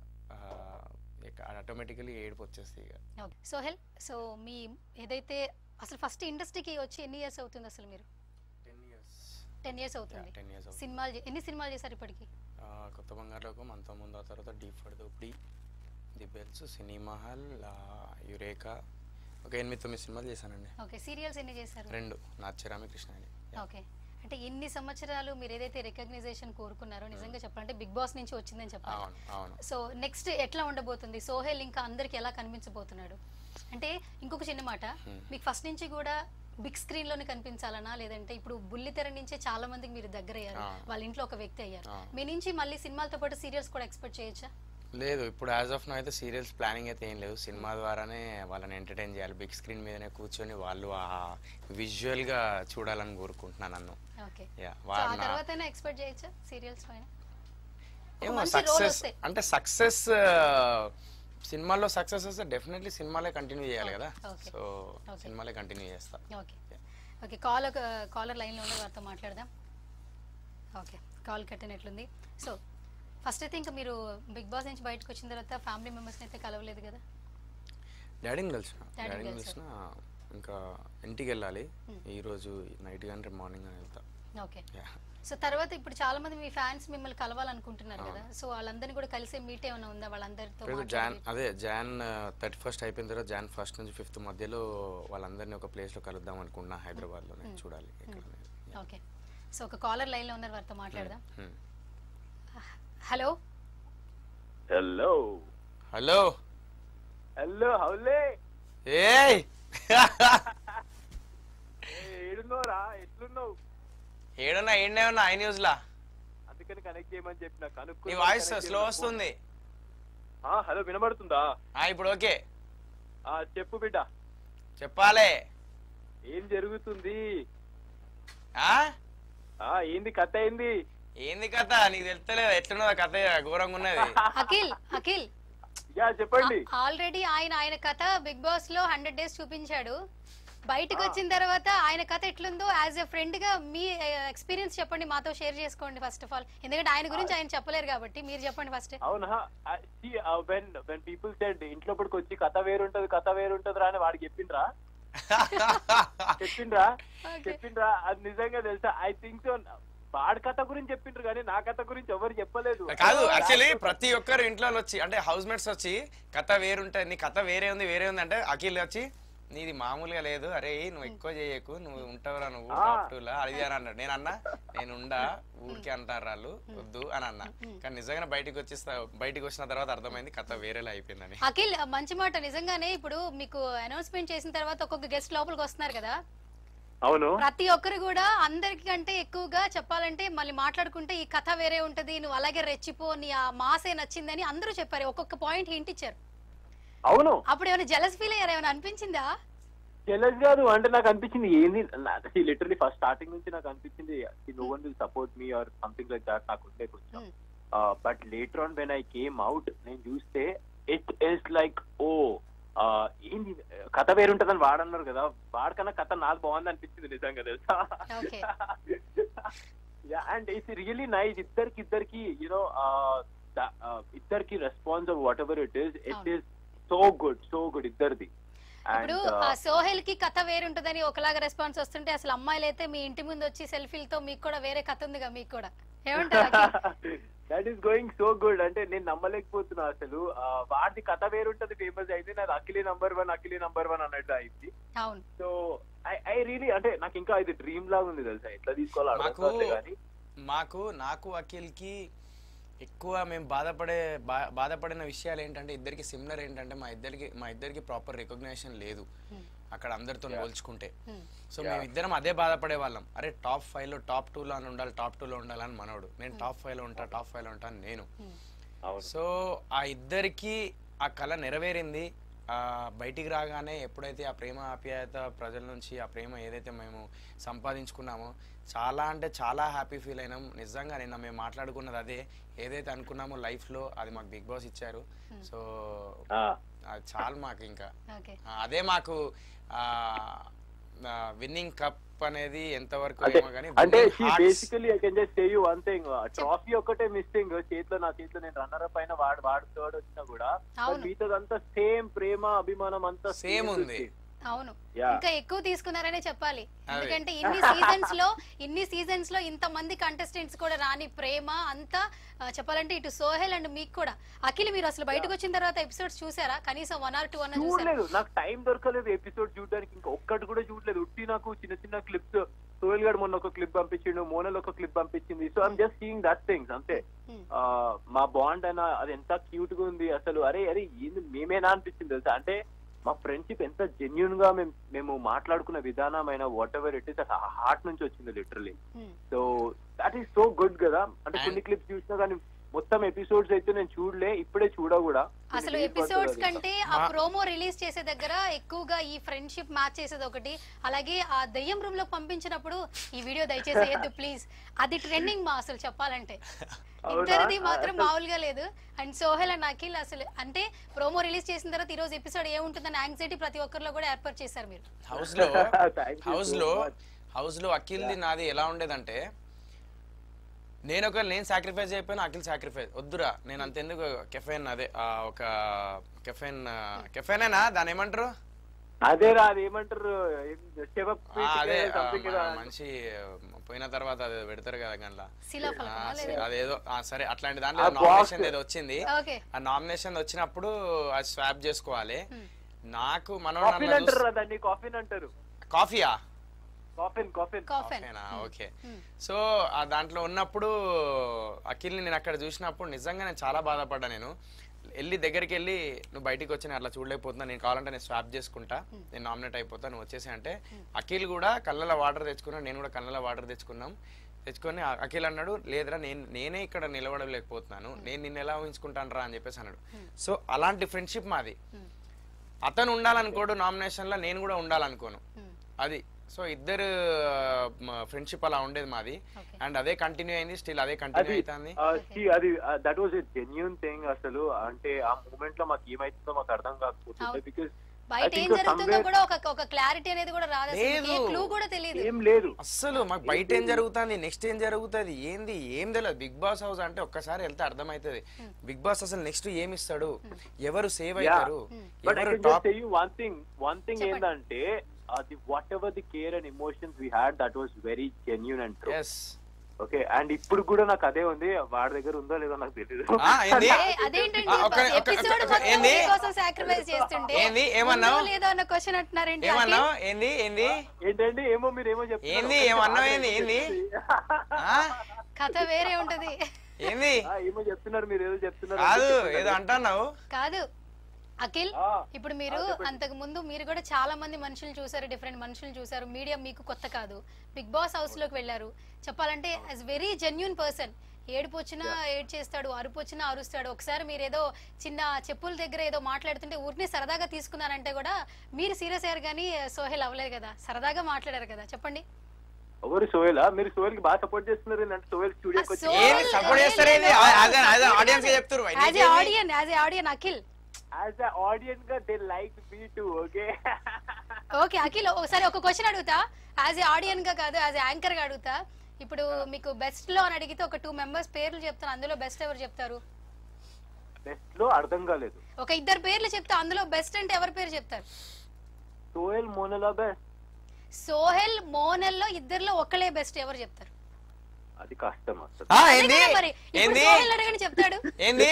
ఆటోమేటికలీ ఏడుపు వచ్చేస్తాయి ఇక ఓకే సోహెల్ సో మీ ఏదైతే అసలు ఫస్ట్ ఇండస్ట్రీకి వచ్చి ఎన్ని ఇయర్స్ అవుతుంది అసలు మీరు టెన్ ఇయర్స్ టెన్ ఇయర్స్ అవుతుంది టెన్ ఇయర్స్ సినిమాలు చే- ఎన్ని సినిమాలు చేశారు ఇప్పటికి కొత్త బంగారులోకి అంత ముందు ఆ తర్వాత డీప్ ఫర్ దోపిడి the bells cinema hall Eureka ఒక ఎనిమిది తొమ్మిది సినిమాలు చేశానండి ఓకే సీరియల్స్ ఎన్ని చేశారు రెండు నాచ్యరామి కృష్ణ అని ఓకే అంటే ఇన్ని సంవత్సరాలు మీరు ఏదైతే రికగ్నైజేషన్ కోరుకున్నారో నిజంగా చెప్పాలంటే బిగ్ బాస్ నుంచి వచ్చిందని చెప్పాలి అవును అవును సో నెక్స్ట్ ఎట్లా ఉండబోతుంది సోహెల్ ఇంకా అందరికి ఎలా కనిపించబోతున్నాడు అంటే ఇంకొక చిన్న మాట మీకు ఫస్ట్ నుంచి కూడా బిగ్ స్క్రీన్ లోనే కనిపించాలనా లేదంటే ఇప్పుడు బుల్లితెర నుంచే చాలా మందికి మీరు దగ్గర అయ్యారు ఆ. వాళ్ళ ఇంట్లో ఒక వ్యక్తి అయ్యారు ఆ. మీ నుంచి మళ్ళీ సినిమాలతో పాటు సీరియల్స్ కూడా ఎక్స్పెక్ట్ చేయొచ్చా లేదు ఇప్పుడు యాజ్ ఆఫ్ నో అయితే సీరియల్స్ ప్లానింగ్ అయితే ఏం లేదు సినిమా ద్వారానే వాళ్ళని ఎంటర్టైన్ చేయాలి బిగ్ స్క్రీన్ మీదనే కూర్చొని వాళ్ళు ఆ విజువల్గా చూడాలని కోరుకుంటున్నాను నన్ను ఓకే Yeah, సో ఆ వాళ్ళ- తర్వాత ఎక్స్పెక్ట్ చేయొచ్చా సీరియల్స్ పైన ఒక ఏమో మంచి role సక్సెస్ వస్తే. అంటే సక్సెస్ సినిమాల్లో సక్సెస్ వస్తే డెఫినెట్లీ సినిమాలే కంటిన్యూ చేయాలి కదా Okay. So Okay. సినిమాలే కంటిన్యూ చేస్తా ఓకే ఓకే కాల్ కాలర్ లైన్లో ఉన్న వారితో మాట్లాడదాం ఓకే కాల్ కట్టినట్లుంది సో ఫస్ట్ అయితే ఇంకా మీరు బిగ్ బాస్ నుంచి బయటకు వచ్చిన తర్వాత ఫ్యామిలీ మెంబర్స్ని అయితే కలవలేదు కదా డాడీని కలిసిన డాడీని డాడీని కలిసారు. కలిసిన ఇంకా ఇంటికి వెళ్ళాలి ఈ రోజు నైట్ కానీ రేపు మార్నింగ్ కానీ వెళ్తా ఓకే Yeah. సో తర్వాత ఇప్పుడు చాలా మంది మీ ఫ్యాన్స్ మిమ్మల్ని కలవాలనుకుంటున్నారు కదా సో వాళ్ళందరినీ కూడా కలిసే మీట్ ఏమైనా ఉందా వాళ్ళందరితో ఇప్పుడు జాన్ మాట్లాడి అదే జాన్ థర్టీ ఫస్ట్ అయిపోయిన తర్వాత జాన్ ఫస్ట్ నుంచి ఫిఫ్త్ మధ్యలో వాళ్ళందరినీ ఒక ప్లేస్లో కలుద్దాం అనుకుంటున్నా హైదరాబాద్లోనే చూడాలి ఎక్కడ అనేది. ఓకే సో ఒక కాలర్ లైన్లో ఉన్నారు వారితో మాట్లాడదాం Hmm. Hello hello hello hello హౌలే ఏయ్ ఏడున్నావురా ఎట్లున్నావు ఏడన్నా ఏడనే ఉన్నా ఐ న్యూస్లా అందుకని కనెక్ట్ చేయమని చెప్పిన నీ కనుక్కుని వాయిస్ connect స్లో చేయమని వస్తుంది phone- ఆ, హలో వినబడుతుందా ఆ, ఇప్పుడు ఓకే ఆ చెప్పు బిడ్డ చెప్పాలే ఏం జరుగుతుంది ఆ ఆ ఏంది కథ ఏంది ఏంది కథ నీకు తెలుస్తలేదు ఎట్లున్నదో కథ ఘోరంగా ఉన్నది అఖిల్ అఖిల్ యా చెప్పండి ఆల్రెడీ ఆయన ఆయన కథ బిగ్ బాస్ లో హండ్రెడ్ డేస్ చూపించాడు బయటకు వచ్చిన తర్వాత ఆయన కథ ఎట్లుందో యాజ్ ఎ ఫ్రెండ్ గా మీ ఎక్స్పీరియన్స్ చెప్పండి మాతో షేర్ చేసుకోండి ఫస్ట్ ఆఫ్ ఆల్ ఎందుకంటే ఆయన గురించి ఆయన చెప్పలేరు కాబట్టి మీరు చెప్పండి ఫస్ట్ అవునా వెన్ వెన్ పీపుల్ సెడ్ ఇంట్లో పడికి వచ్చి కథ వేరుంటది కథ వేరుంటది రా అని వాడికి చెప్పిండ్రా చెప్పిండ్రా Okay. చెప్పిండ్రా అది నిజంగా తెలుసా ఐ థింక్ సో వాడి కథ గురించి చెప్పిండ్రు కానీ నా కథ గురించి ఎవరు చెప్పలేదు కాదు యాక్చువల్లీ ప్రతి ఒక్కరు ఇంట్లో వచ్చి అంటే హౌస్ మేట్స్ వచ్చి కథ వేరుంటది నీ కథ వేరే ఉంది వేరే ఉంది అంటే అఖిల్ వచ్చి నీది మామూలుగా లేదు అరే నువ్వు ఎక్కువ చేయకు నువ్వు ఉంటావురా నువ్వు ఆ. టాప్ టూలా అది ఇది అని అన్నాడు నేను అన్నా నేను ఉండా ఊరికే అంటారు వాళ్ళు వద్దు అని అన్నా కానీ నిజంగా బయటికి వచ్చేస్తా బయటికి వచ్చిన తర్వాత అర్థమైంది కథ వేరేలా అయిపోయిందని అఖిల్ మంచి మాట నిజంగానే ఇప్పుడు మీకు అనౌన్స్మెంట్ చేసిన తర్వాత ఒక్కొక్క గెస్ట్ లోపలికి వస్తున్నారు కదా అవును ప్రతి ఒక్కరు కూడా అందరికి కంటే ఎక్కువగా చెప్పాలంటే మళ్ళీ మాట్లాడుకుంటే ఈ కథ వేరే ఉంటది నువ్వు అలాగే రెచ్చిపో నీ ఆ మాసే నచ్చిందని అందరూ చెప్పారు ఒక్కొక్క పాయింట్ హింట్ ఇచ్చారు అవును అప్పుడు ఏమైనా జలస్ ఫీల్ అయ్యారు ఏమైనా అనిపించిందా జెలస్ కాదు అంటే నాకు అనిపించింది ఏంది లిటరలీ ఫస్ట్ స్టార్టింగ్ నుంచి నాకు అనిపించింది no one will support me or something like that నాకు ఉండే కొంచెం Hmm. But later on when I came out నేను చూస్తే ఇట్ ఈస్ లైక్ ఓ ఏంది కథ వేరుంటదని వాడన్నారు కదా వాడికన్నా కథ నాకు బాగుంది అనిపించింది నిజంగా తెలుసా Okay. And it's really nice ఇద్దరికి ఇద్దరికి యూనో ఇద్దరికి response of whatever it is it అవును. Is so good so good ఇద్దరిది ఇప్పుడు ఆ సోహెల్ కి కథ వేరుంటదని ఒకలాగా రెస్పాన్స్ వస్తుంటే అసలు అమ్మాయిలు అయితే మీ ఇంటి ముందు వచ్చి సెల్ఫీలతో మీకు కూడా వేరే కథ ఉందిగా మీకు కూడా ఏమంటారు Akhil? That is going so good అంటే నేను నమ్మలేకపోతున్నా అసలు ఆ, వాడిది కథ వేరుంటది ఫేమస్ అయితే నాది అఖిలే నంబర్ వన్ అఖిలే నంబర్ వన్ అన్నట్టు అయింది అవును సో ఐ ఐ రియలీ అంటే నాకు ఇంకా ఇది డ్రీమ్ లాగా ఉంది తెలుసా ఎట్లా తీసుకోవాలో అర్థం మాకు కావట్లే కానీ మాకు నాకు అఖిల్కి ఎక్కువ మేము బాధపడే బా- బాధపడిన విషయాలు ఏంటంటే ఇద్దరికి సిమిలర్ ఏంటంటే మా ఇద్దరికి మా ఇద్దరికి ప్రాపర్ రికగ్నేషన్ లేదు అక్కడ అందరితో పోల్చుకుంటే Hmm. సో మేము ఇద్దరం అదే బాధపడే వాళ్ళం అరే టాప్ ఫైవ్ లో టాప్ టూ లో అని ఉండాలి టాప్ టూ లో ఉండాలని మనోడు నేను టాప్ ఫైవ్ లో ఉంటా టాప్ ఫైవ్ లో ఉంటాను నేను అవును సో ఆ ఇద్దరికి ఆ కళ నెరవేరింది ఆ బయటికి రాగానే ఎప్పుడైతే ఆ ప్రేమ ఆప్యాయత ప్రజల నుంచి ఆ ప్రేమ ఏదైతే మేము సంపాదించుకున్నామో చాలా అంటే చాలా హ్యాపీ ఫీల్ అయినాం నిజంగా నిన్న మేము మాట్లాడుకున్నది అదే ఏదైతే అనుకున్నామో లైఫ్లో అది మాకు బిగ్ బాస్ ఇచ్చారు సో ఆ, అది చాలు మాకు ఇంకా ఓకే ఆ, అదే మాకు విన్నింగ్ కప్ అనేది ఎంతవరకు అంటే ఏమో కానీ అంటే winning hearts- basically I can just say you one thing trophy ఒక్కటే మిస్సింగ్ చేతిలో నా చేతిలో నేను రన్నర్ పైన వాడు వాడు థర్డ్ వచ్చినా కూడా అవును. మిగతాదంతా సేమ్ ప్రేమ అభిమానం అంతా Same ఉంది. అవును Yeah. ఇంకా ఎక్కువ తీసుకున్నారనే చెప్పాలి అదే. ఎందుకంటే ఇన్ని సీజన్స్ లో ఇన్ని సీజన్స్ లో ఇంత మంది కంటెస్టెంట్స్ కూడా రాని ప్రేమ అంతా ఆ, చెప్పాలంటే ఇటు సోహెల్ అండ్ మీకు కూడా అఖిల్ మీరు అసలు బయటకు వచ్చిన తర్వాత ఎపిసోడ్స్ చూసారా కనీసం వన్ ఆర్ టూ అన్న చూసారా చూడలేదు నాకు టైం దొరకలేదు ఎపిసోడ్ చూడడానికి ఇంకా ఒక్కటి కూడా చూడలేదు ఉట్టి నాకు చిన్న చిన్న క్లిప్స్ సోయల్ గారు మొన్న ఒక క్లిప్ పంపించిండు మోనల్ ఒక క్లిప్ పంపించింది so I'm just seeing that things అంతే Hmm. ఆ, మా బాండ్ అయినా అది ఎంత క్యూట్ గా ఉంది అసలు అరే అరే ఏంది మేమేనా అనిపించింది తెలుసా అంటే మా ఫ్రెండ్షిప్ ఎంత జెన్యున్ గా మేము మేము మాట్లాడుకున్న విధానం అయినా whatever it is heart నుంచి వచ్చింది literally Hmm. So that is so good కదా అంటే And- కొన్ని క్లిప్స్ చూసినా కానీ మొత్తం ఎపిసోడ్స్ అయితే నేను చూడలే ఇప్పుడే చూడ కూడా కొన్ని అసలు days ఎపిసోడ్స్ పడుతుంది అది. కంటే ఆ మా- ప్రోమో రిలీజ్ చేసే దగ్గర ఎక్కువగా ఈ ఫ్రెండ్షిప్ మ్యాచ్ చేసేది ఒకటి అలాగే ఆ దయ్యం రూమ్ లో పంపించినప్పుడు ఈ వీడియో దయచేసి వేయద్దు ప్లీజ్ అది ట్రెండింగ్ మా అసలు చెప్పాలంటే అవునా? ఇద్దరిది మాత్రం అసలు- మామూలుగా లేదు అండ్ సోహెల్ అండ్ అఖిల్ అసలు అంటే ప్రోమో రిలీజ్ చేసిన తర్వాత ఈ రోజు ఎపిసోడ్ ఏముంటుందని యాంగ్జైటీ ప్రతి ఒక్కరిలో కూడా ఏర్పాటు చేశారు మీరు హౌస్ లో Thank you హౌస్ so లో much. హౌస్ లో అఖిల్ది నాది ఎలా ఉండేదంటే నేను ఒక నేను సాక్రిఫైస్ అయిపోయినా అఖిల్ సాక్రిఫైస్ వద్దురా నేను అంతెందుకు కెఫెన్ అదే ఆ, ఒక కెఫెన్ కెఫెనేనా దాని ఏమంటారు అదే రా అది ఏమంటారు ఏం శవ ఆ, పీఠిక అదే ఆ, something మన ఏదో మంచి పోయిన తర్వాత అది పెడతారు కదా గంటల శిలాఫలకమా లేదా? అదేదో ఆ, సరే అట్లాంటి దాంట్లో ఆ box. నామినేషన్ ఏదో వచ్చింది ఓకే ఆ నామినేషన్ వచ్చినప్పుడు అది స్వాప్ చేసుకోవాలి నాకు కాఫిన్ మనోడు అంటారు రా దాన్ని కాఫిన్ అంటారు కాఫీయా కాఫిన్ కాఫిన్ కాఫెన్ కాఫీనా ఓకే సో ఆ దాంట్లో ఉన్నప్పుడు అఖిల్ని నేను అక్కడ చూసినప్పుడు నిజంగా నేను చాలా బాధపడ్డా నేను వెళ్ళి దగ్గరికి వెళ్ళి నువ్వు బయటికి వచ్చి నేను అట్లా చూడలేకపోతున్నా నేను కావాలంటే నేను స్వాప్ చేసుకుంటా నేను నామినేట్ అయిపోతా నువ్వు వచ్చేసి అంటే అఖిల్ కూడా కళ్ళలో వాటర్ తెచ్చుకున్నాను నేను కూడా కళ్ళలో వాటర్ తెచ్చుకున్నాం తెచ్చుకొని అ- అఖిల్ అన్నాడు లేదురా నేను నేనే ఇక్కడ నిలబడలేకపోతున్నాను నేను నిన్ను ఎలా ఊహించుకుంటాను రా అని చెప్పేసి అన్నాడు సో అలాంటి ఫ్రెండ్షిప్ మాది అతను ఉండాలనుకోడు నామినేషన్ లో నేను కూడా ఉండాలనుకోను అది సో ఇద్దరు ఫ్రెండ్షిప్ అలా ఉండేది మాది Okay. అండ్ అదే కంటిన్యూ అయింది స్టిల్ అదే కంటిన్యూ అది అవుతుంది ఆ, see, అది that was a genuine thing అసలు అంటే ఆ మూమెంట్ లో మాకు ఏమైతుందో మాకు అర్థం కాకపోతుంది అవును. బికాస్ బయట ఏం జరుగుతుందో కూడా ఒక ఒక క్లారిటీ అనేది కూడా రాదు అసలు. లేదు. ఏ క్లూ కూడా తెలియదు ఏం లేదు అస్సలు మాకు బయట ఏం జరుగుతుంది నెక్స్ట్ ఏం జరుగుతుంది ఏంది ఏం తెలియదు బిగ్ బాస్ హౌస్ అంటే ఒక్కసారి వెళ్తే అర్థమవుతుంది బిగ్ బాస్ అసలు నెక్స్ట్ ఏమి ఇస్తాడు ఎవరు సేవ్ అవుతారు బట్ ఐ ఎవరు can just top say you one thing one thing చెప్పండి. ఏంటంటే అది whatever the care and emotions we had that was very genuine and true yes okay and ఇప్పుడు కూడా నాకు అదే ఉంది వాడి దగ్గర ఉందో లేదో నాకు తెలియదు ఏంది ఏ, అదేంటండి ఆ, ఒక్క- ఒక్క- ఎపిసోడ్ ఒక్క- మొత్తం ఏంది? మీకోసం సాక్రిఫైస్ చేస్తుంటే ఏంది? ఏమన్నావు? ఉందో లేదో అన్న క్వశ్చన్ అంటున్నారేంటి ఏమన్నావు ఏంది ఏంది ఏంటండి ఏమో మీరు ఏమో చెప్తున్నారు. ఏంది? ఏమన్నావు ఏంది? ఏంది? ఆ? కథ వేరే ఉంటది ఏంది ఆ, ఏమో చెప్తున్నారు మీరు ఏదో చెప్తున్నారు కాదు ఏదో అంటున్నావు కాదు అఖిల్ ఆ, ఇప్పుడు మీరు ఆ, చెప్పండి. అంతకు ముందు మీరు కూడా చాలా మంది మనుషులు చూసారు డిఫరెంట్ మనుషులు చూసారు మీడియా మీకు కొత్త కాదు బిగ్ బాస్ హౌస్ లోకి వెళ్ళారు చెప్పాలంటే యాజ్ వెరీ జెన్యున్ పర్సన్ ఏడుపు వచ్చినా ఏడ్ చేస్తాడు అరుపు వచ్చినా అరుస్తాడు ఒకసారి మీరు ఏదో చిన్న చెప్పుల దగ్గర ఏదో మాట్లాడుతుంటే ఊరిని సరదాగా తీసుకున్నారంటే కూడా మీరు సీరియస్ అయ్యారు కానీ సోహెల్ అవ్వలేదు కదా సరదాగా మాట్లాడారు కదా చెప్పండి ఎవరు సోయలా మీరు సోయల్ కి బాగా సపోర్ట్ చేస్తున్నారు అంటే సోయల్ స్టూడియోకి వచ్చి సోయల్ ఏంది సపోర్ట్ చేస్తారు ఏంది ఆడియన్స్ చెప్తారు as a audience as a audience Akhil as a audience గా they like me to okay okay Akhil ఒకసారి ఒక క్వశ్చన్ అడుగుతా యాజ్ ఏ ఆడియన్ గా కాదు యాజ్ ఏ యాంకర్ గా అడుగుతా ఇప్పుడు మీకు బెస్ట్ లో అని అడిగితే ఒక టూ మెంబర్స్ పేర్లు చెప్తాను అందులో బెస్ట్ ఎవరు చెప్తారు బెస్ట్ లో అర్థం కాలేదు ఒక ఇద్దరు పేర్లు చెప్తా అందులో బెస్ట్ అంటే ఎవరి పేరు చెప్తారు సోయల్ మోనలా బెస్ట్ సోహెల్ మోనెల్లో ఇద్దరిలో ఒకళ్ళే బెస్ట్ ఎవరు చెప్తారు అది కష్టం అసలు ఆ, అదే ఏంది కదా మరి ఇప్పుడు ఏంది సోహెల్ అడగని చెప్తాడు ఏంది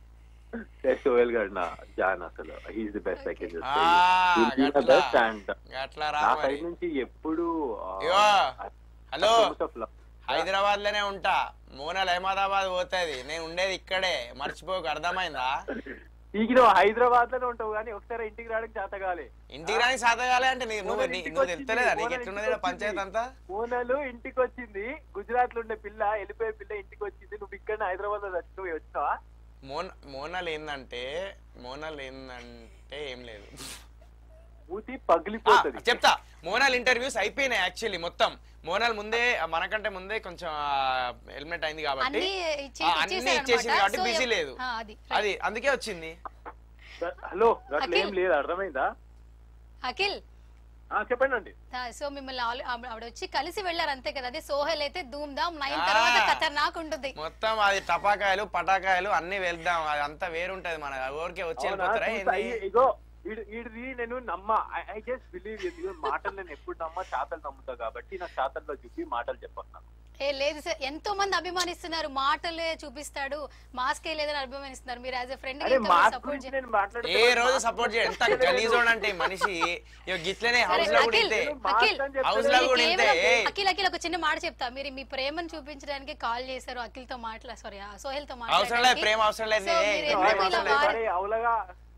సోయల్ గారు నా జాన్ అసలు he's the best I can ఆ, గట్లా. బెస్ట్ అండ్ అట్లా రా నా మరి సైడ్ నుంచి ఎప్పుడు ఇగో, హలో హైదరాబాద్ లోనే ఉంటా మోనల్ అహ్మదాబాద్ పోతుంది నేను ఉండేది ఇక్కడే మర్చిపోకు అర్థమైందా ಈಗ నువ్వు హైదరాబాద్ లోనే ఉంటావు కానీ ఒకసారి ఇంటికి రావడానికి చేత కాలే ఇంటికి రాని సాధగాలి అంటే నీ- నువ్వు మోనల్ నీ- ఇంటికి నువ్వు వచ్చింది, తెలుస్తలేదా నీకు మోనల్ ఎట్లున్నది ఇంటికి ఈడ పంచాయతీ అంతా మోనలు ఇంటికి వచ్చింది గుజరాత్ లో ఉండే పిల్ల వెళ్ళిపోయే పిల్ల ఇంటికి వచ్చింది నువ్వు ఇక్కడ హైదరాబాద్ లో వచ్చి నువ్వు వచ్చినావా మోన మోనల్ ఏందంటే మోనల్ ఏందంటే ఏం లేదు మూతి ఆ, పగిలిపోతుంది చెప్తా మోనల్ ఇంటర్వ్యూస్ అయిపోయినాయి యాక్చువల్లీ మొత్తం మోనల్ ముందే మనకంటే ముందే కొంచెం హెల్మెట్ అయింది కాబట్టి అన్ని ఇచ్చి- ఆ, అన్ని ఇచ్చేసారు ఇచ్చేసింది అన్నమాట. కాబట్టి సో బిజీ ఎవ- లేదు ఆ, అది అది అందుకే వచ్చింది హలో అట్లా ఏం అఖిల్. లేదు అర్థమైందా అఖిల్ ఆ, చెప్పండి అండి ఆ, సో మిమ్మల్ని ఆల్- ఆవిడ ఆవిడ వచ్చి కలిసి వెళ్ళారు అంతే కదా అదే సోహెల్ అయితే ధూమ్ ధామ్ నైన్ ఆ. తర్వాత ఖతర్నాక్ ఉంటుంది మొత్తం అది టపాకాయలు పటాకాయలు అన్ని వెళ్దాం అది అంతా వేరుంటది మన ఊరికే వచ్చి అవునా? వెళ్ళిపోతారా చూసా, ఏంది? ఈ- ఇగో ఈడు- ఈడిది నేను నమ్మ ఐ జస్ట్ బిలీవ్ మాటలు నేను ఎప్పుడు నమ్మ చాతలు నమ్ముతా కాబట్టి నా చాతల్లో చూపి మాటలు చెప్పను నాకు ఏ లేదు సార్ ఎంతో మంది అభిమానిస్తున్నారు మాటలే చూపిస్తాడు మాస్కే లేదని అభిమానిస్తున్నారు మీరు యాజ్ ఎ ఫ్రెండ్ అరే మాస్ సపోర్ట్ గురించి నేను మాట్లాడితే ఏ రోజు సపోర్ట్ చేయడు ఎంత గలీజోడు అంటే ఈ మనిషి ఇగో గిట్లనే సరే, హౌస్ లో కూడా అఖిల్. ఇంతే అఖిల్, హౌస్ లో కూడా ఇంతే ఏయ్. అఖిల్ అఖిల్ ఒక చిన్న మాట చెప్తా మీరు మీ ప్రేమను చూపించడానికి కాల్ చేశారు అఖిల్ తో మాట్లా సారీ సోహెల్ తో అవసరం లేదు మాట్లాడడానికి ప్రేమ అవసరం లేదు సో ఏయ్, మీరు ప్రేమ ఎందుకు ఇలా అవసరం లేదు వారి- అరే అవులగా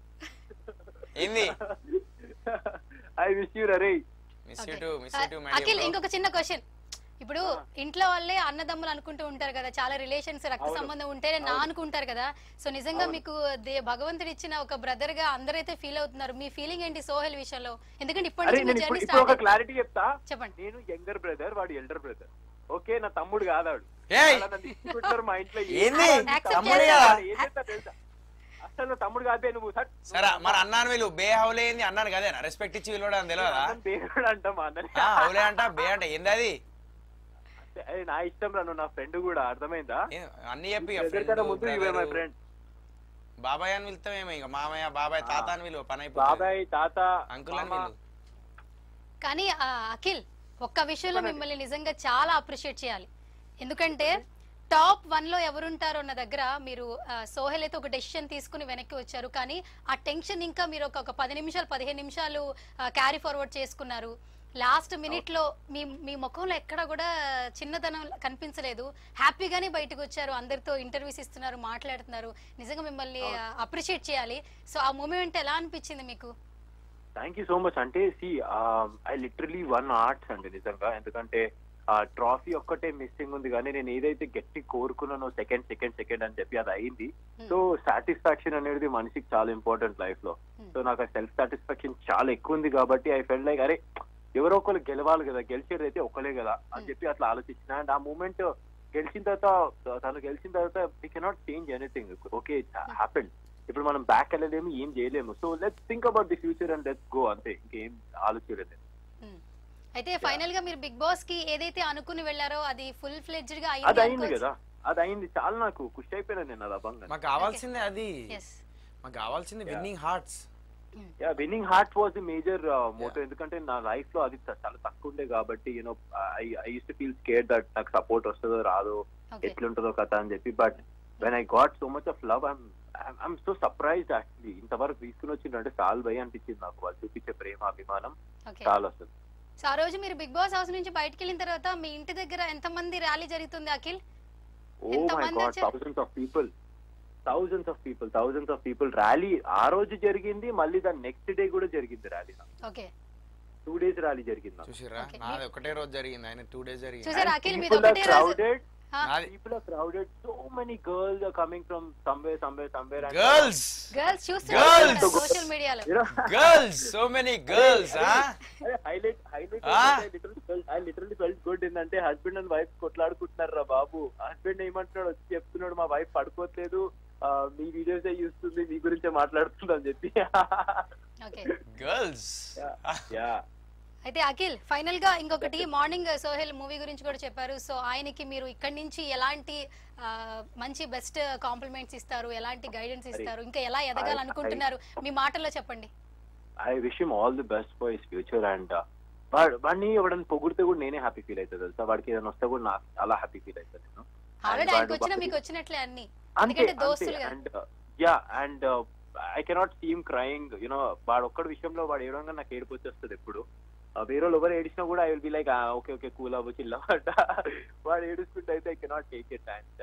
ఏంది ఐ విష్ యూ అరే miss Okay. You too miss ఆ, యూ టు మై అఖిల్ ఇంకొక చిన్న క్వశ్చన్ ఇప్పుడు ఇంట్లో వాళ్ళే అన్నదమ్ములు అనుకుంటూ ఉంటారు కదా చాలా రిలేషన్స్ రక్త అవును. సంబంధం ఉంటేనే నా అనుకుంటారు కదా సో నిజంగా మీకు దే- భగవంతుడు ఇచ్చిన ఒక బ్రదర్ గా అందరైతే ఫీల్ అవుతున్నారు మీ ఫీలింగ్ ఏంటి సోహెల్ విషయంలో ఎందుకంటే ఇప్పటి అరే నుంచి నేను మీ ఇప్పుడు జర్నీ ఇప్పుడు ఒక స్టార్ట్ క్లారిటీ చెప్తా చెప్పండి నేను యంగర్ బ్రదర్ వాడు ఎల్డర్ బ్రదర్ ఓకే నా తమ్ముడు కాదాడు ఏయ్ అలా నన్ను ఇచ్చుకుంటారు మా ఇంట్లో ఏంది? Accept తమ్ముడే చేస్తా. కదా? ఏం చేస్తా తెలుసా అసలు నా తమ్ముడు కాదే నువ్వు సట్ సరే మరి అన్నాను వీళ్ళు బే హౌలే ఏంది అన్నాను కదేనా రెస్పెక్ట్ ఇచ్చి వీళ్ళు అని తెలియదా పేరు అంట మా అన్నని ఆ, హౌలే అంట బే అంటే ఏంది అది అరే నా ఇష్టం రా నువ్వు నా ఫ్రెండ్ కూడా అర్థమైందా ఏ- అన్ని చెప్పి ఇక Brother friend, కన్నా ముందు ఇవే మై brother, ఫ్రెండ్ బాబాయ్ అని పిలుస్తామేమో ఇక మామయ్య బాబాయ్ తాత అని వీళ్ళు పని అయిపోతుంది బాబాయ్ తాత అంకుల్ అని మామ. వీళ్ళు కానీ ఆ, అఖిల్ ఒక్క విషయంలో మిమ్మల్ని నిజంగా చాలా అప్రిషియేట్ చేయాలి ఎందుకంటే టాప్ వన్ లో ఎవరుంటారో అన్న దగ్గర మీరు ఆ, సోహెల్ అయితే ఒక డెసిషన్ తీసుకుని వెనక్కి వచ్చారు కానీ ఆ టెన్షన్ ఇంకా మీరు ఒక ఒక పది నిమిషాలు పదిహేను నిమిషాలు క్యారీ ఫార్వర్డ్ చేసుకున్నారు లాస్ట్ మినిట్ లో మీ మీ ముఖంలో ఎక్కడ కూడా చిన్నతనం కనిపించలేదు హ్యాపీగానే బయటకు వచ్చారు అందరితో ఇంటర్వ్యూస్ ఇస్తున్నారు మాట్లాడుతున్నారు నిజంగా మిమ్మల్ని అప్రిషియేట్ చేయాలి సో ఆ మూమెంట్ ఎలా అనిపించింది మీకు థ్యాంక్ యూ సో మచ్ అంటే see I literally won hearts అండి నిజంగా ఎందుకంటే ఆ ట్రాఫీ ఒక్కటే మిస్సింగ్ ఉంది కానీ నేను ఏదైతే గట్టి కోరుకున్నానో సెకండ్ సెకండ్ సెకండ్ అని చెప్పి అది అయింది సో సాటిస్ఫాక్షన్ అనేది మనిషికి చాలా ఇంపార్టెంట్ లైఫ్ లో సో నాకు ఆ సెల్ఫ్ సాటిస్ఫాక్షన్ చాలా ఎక్కువ ఉంది కాబట్టి ఐ ఫెల్ లైక్ అరే ఎవరో ఒకరు గెలవాలి కదా గెలిచేది అయితే ఒకలే కదా అని చెప్పి అట్లా ఆలోచించిన అండ్ ఆ మూమెంట్ గెలిచిన తర్వాత తను గెలిచిన తర్వాత we cannot change anything okay happen ఇప్పుడు మనం బ్యాక్ వెళ్ళలేము ఏం చేయలేము so let's think about the future and let's go అంతే ఇంకేం ఆలోచించలేదు ఉమ్. అయితే ఫైనల్ గా మీరు బిగ్ బాస్ కి ఏదైతే అనుకుని వెళ్ళారో అది ఫుల్ ఫ్లెడ్జ్డ్ గా అది అయింది అయింది కదా అది అయింది చాలా నాకు ఖుషి అయిపోయినా నేను అది అభంగా మాకు కావాల్సిందే అది ఎస్ మాకు కావాల్సింది winning hearts yeah winning heart was the major motto ఎందుకంటే నా లైఫ్ లో అది చ- చాలా తక్కువ ఉండే కాబట్టి you know I I used to feel scare that నాకు సపోర్ట్ వస్తుందో రాదో ఓకే ఎట్లుంటుందో కథ అని చెప్పి but when I got so much of love I'm I'm so surprise actually ఇంతవరకు తీసుకుని వచ్చిందంటే చాలా భయ అనిపించింది నాకు వాళ్ళు చూపించే ప్రేమ అభిమానం ఓకే చాలా వస్తుంది సో ఆ రోజు మీరు బిగ్ బాస్ హౌస్ నుంచి బయటకు వెళ్ళిన తర్వాత మీ ఇంటి దగ్గర ఎంత మంది ర్యాలీ జరుగుతుంది అఖిల్ ఓ ఎంత మై మంది గాడ్ వచ్చారు? Thousands of people thousands of people thousands of people rally ఆ రోజు జరిగింది మళ్ళీ దాని నెక్స్ట్ డే కూడా జరిగింది rally okay two days rally జరిగింది నాకు. చూసిర్రా Okay. నాది ఒకటే రోజు జరిగింది ఆయన టూ డేస్ జరిగింది చూసారా And అఖిల్ మీది people are ఒకటే రోజు crowded. ఆ, నాది People are crowded. So many girls are coming from somewhere, somewhere, somewhere. and- girls girls Girls! చూస్తున్నారు సోషల్ మీడియాలో You know, girls so many girls ఆ highlight, highlight. Ah. I literally felt, I literally felt good ఏంటంటే husband and wife కొట్లాడుకుంటున్నారు రా బాబు husband ఏమంటున్నాడు వచ్చి చెప్తున్నాడు మా వైఫ్ పడుకోవట్లేదు ఆ, మీ వీడియోస్ చూస్తుంది మీ గురించే మాట్లాడుతుంది అని చెప్పి ఓకే గర్ల్స్ యా అయితే అఖిల్ ఫైనల్ గా ఇంకొకటి మార్నింగ్ సోహెల్ మూవీ గురించి కూడా చెప్పారు సో ఆయనకి మీరు ఇక్కడి నుంచి ఎలాంటి ఆ, మంచి బెస్ట్ కాంప్లిమెంట్స్ ఇస్తారు ఎలాంటి గైడెన్స్ ఇస్తారు ఇంకా ఎలా ఎదగాలనుకుంటున్నారు మీ మాటల్లో చెప్పండి I wish him all the best for his future and వాడిని ఎవడని పొగిడితే కూడా నేనే హ్యాపీ ఫీల్ అవుతుంది తెలుసా వాడికి ఏదైనా వస్తే కూడా నాకు చాలా హ్యాపీ ఫీల్ అవుతుంది నేను ఆల్రెడీ And ఆయనకు వాడు- వచ్చినా మీకు వచ్చినట్లే అన్ని అంతే ఎందుకంటే దోస్తులు కదా. And yeah and I cannot seem crying you know వాడు ఒక్కడి విషయంలో వాడు ఏడవగా నాకు ఏడుపు వచ్చేస్తుంది ఎప్పుడు Uh, వేరే వాళ్ళు ఎవరు ఏడిచినా కూడా I will be like okay okay cool అవ్వచ్చు చిల్లవాట వాడు ఏడుస్తుంటే అయితే I cannot take it and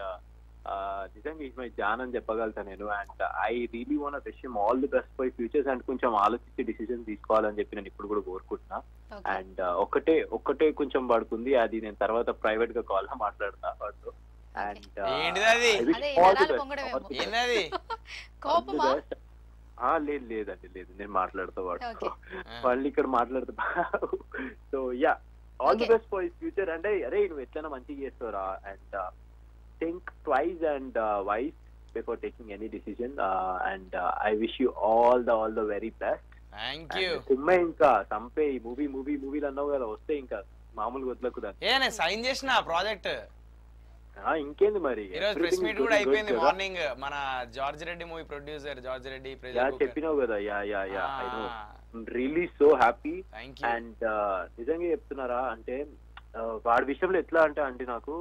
నిజంగా ఇస్ మై జాన్ అని చెప్పగలుగుతా నేను అండ్ ఐ రియలీ వాన్ విషయం all the best for futures and కొంచెం ఆలోచించి డిసిజన్ తీసుకోవాలని చెప్పి నేను ఇప్పుడు కూడా కోరుకుంటున్నా ఓకే అండ్ ఒక్కటే ఒక్కటే కొంచెం పడుకుంది అది నేను తర్వాత ప్రైవేట్ గా కాల్ మాట్లాడతా వాడితో అండ్ ఏంటిది అది? అదే నరాలు పొంగడమేమో. ఏంటది కోపమా లేదు లేదండి లేదు నేను మాట్లాడుతా వాడు Okay. వాళ్ళు ఇక్కడ మాట్లాడుతా so yeah all the Okay. Best for future అంటే అరే నువ్వు ఎట్లైనా మంచిగా చేస్తావురా and think twice and wise before taking any decision and I wish you all the all the very best thank you cinema ఇంకా సంపే మూవీ మూవీ మూవీలు అన్నావు కదా వస్తే ఇంకా మామూలుగా వదలకు దాన్ని ఏ నేను సైన్ చేసిన ప్రాజెక్ట్ ఆ, ఇంకేంది మరి ఈ రోజు ప్రెస్ Everything మీట్ is కూడా good, good అయిపోయింది కదా? మార్నింగ్ మన George Reddy movie producer George Reddy yeah చెప్పినావు కదా yeah yeah yeah I know really so happy thank you and నిజంగా చెప్తున్నారా అంటే uh, వాడి విషయంలో ఎట్లా అంటే అంటే నాకు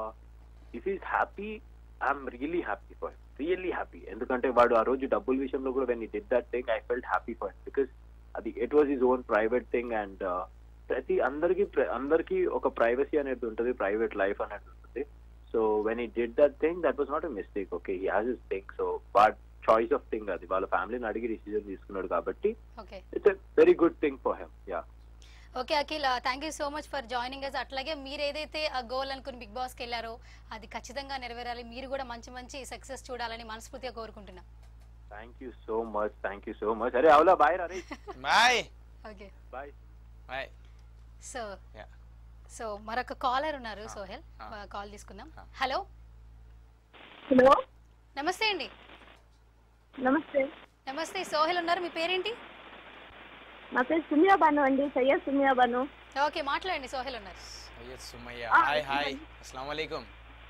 if he's happy I'm really happy for really happy ఎందుకంటే వాడు ఆ రోజు డబ్బుల విషయంలో కూడా when he did that thing I felt happy for because అది it was his own private thing and ప్రతి అందరికి అందరికి ఒక ప్రైవసీ అనేది ఉంటుంది ప్రైవేట్ లైఫ్ అనేది ఉంటుంది so when he did that thing that was not a mistake okay he has his thing so what choice of thing అది వాళ్ళ ఫ్యామిలీని అడిగి డిసిజన్ తీసుకున్నాడు కాబట్టి okay it's a very good thing for him yeah okay Akhil thank you so much for joining us అట్లాగే మీరు ఏదైతే ఆ గోల్ అనుకుని బిగ్ బాస్కి వెళ్ళారో అది ఖచ్చితంగా నెరవేరాలి మీరు కూడా మంచి మంచి సక్సెస్ చూడాలని మనస్ఫూర్తిగా కోరుకుంటున్నాం thank you so much thank you so much అరే అవులా బాయ్ రే bye okay bye bye so yeah so మరొక కాలర్ ఉన్నారు Ah, సోహెల్ ah. కాల్ తీసుకుందాం Ah. హలో హలో నమస్తే అండి నమస్తే నమస్తే సోహెల్ ఉన్నారు మీ పేరేంటి నా పేరు సుమియా బాను అండి సయ్యద్ సుమియా బాను ఓకే మాట్లాడండి సోహెల్ ఉన్నారు Syed Sumayya Ah, hi hi అస్సలం వాలేకుమ్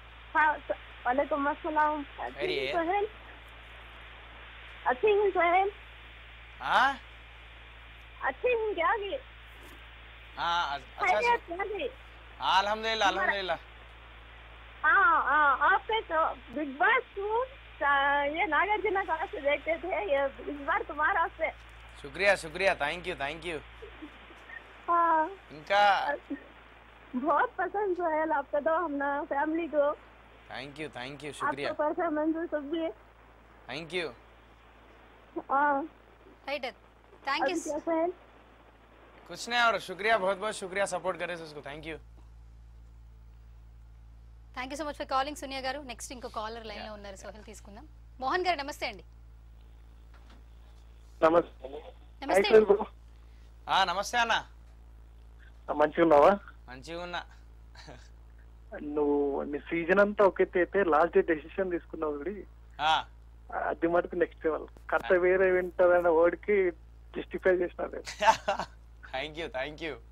वालेकुम अस्सलाम खैरियत? सोहेल अच्छे हैं सोहेल हाँ अच्छे हैं क्या जी हाँ अच्छा खैरियत क्या जी हाँ अल्हम्दुलिल्लाह अल्हम्दुलिल्लाह हाँ हाँ आपके तो बिग बॉस टू ये नागार्जुना कहाँ से देखते थे ये इस बार तुम्हारा से शुक्रिया शुक्रिया थैंक यू थैंक यू हाँ ఇంకా बहुत पसंद सोहेल आपका तो हम ना फैमिली को థ్యాంక్ యూ థ్యాంక్ యూ आपका शुक्रिया परफॉर्मेंस सब भी థ్యాంక్ యూ हाँ రైట్ థ్యాంక్ अभी యూ क्या सोहेल कुछ नहीं और शुक्रिया बहुत बहुत शुक्रिया सपोर्ट करे से उसको thank you thank you so much for calling Sunia గారు నెక్స్ట్ ఇంకో కాలర్ లైన్ లో ఉన్నారు సోహెల్ తీసుకుందాం మోహన్ గారు నమస్తే అండి నమస్తే నమస్తే అయితే బ్రో ఆ నమస్తే అన్న మంచిగా ఉన్నావా మంచిగా ఉన్నా నువ్వు నీ సీజన్ అంతా ఒకెత్తి అయితే లాస్ట్ డే డెసిషన్ తీసుకున్నావు చూడి ఆ, అది మటుకు నెక్స్ట్ లెవెల్ కథ వేరే వింటదన్న వర్డ్ కి జస్టిఫై చేసిన థ్యాంక్ యూ థ్యాంక్ యూ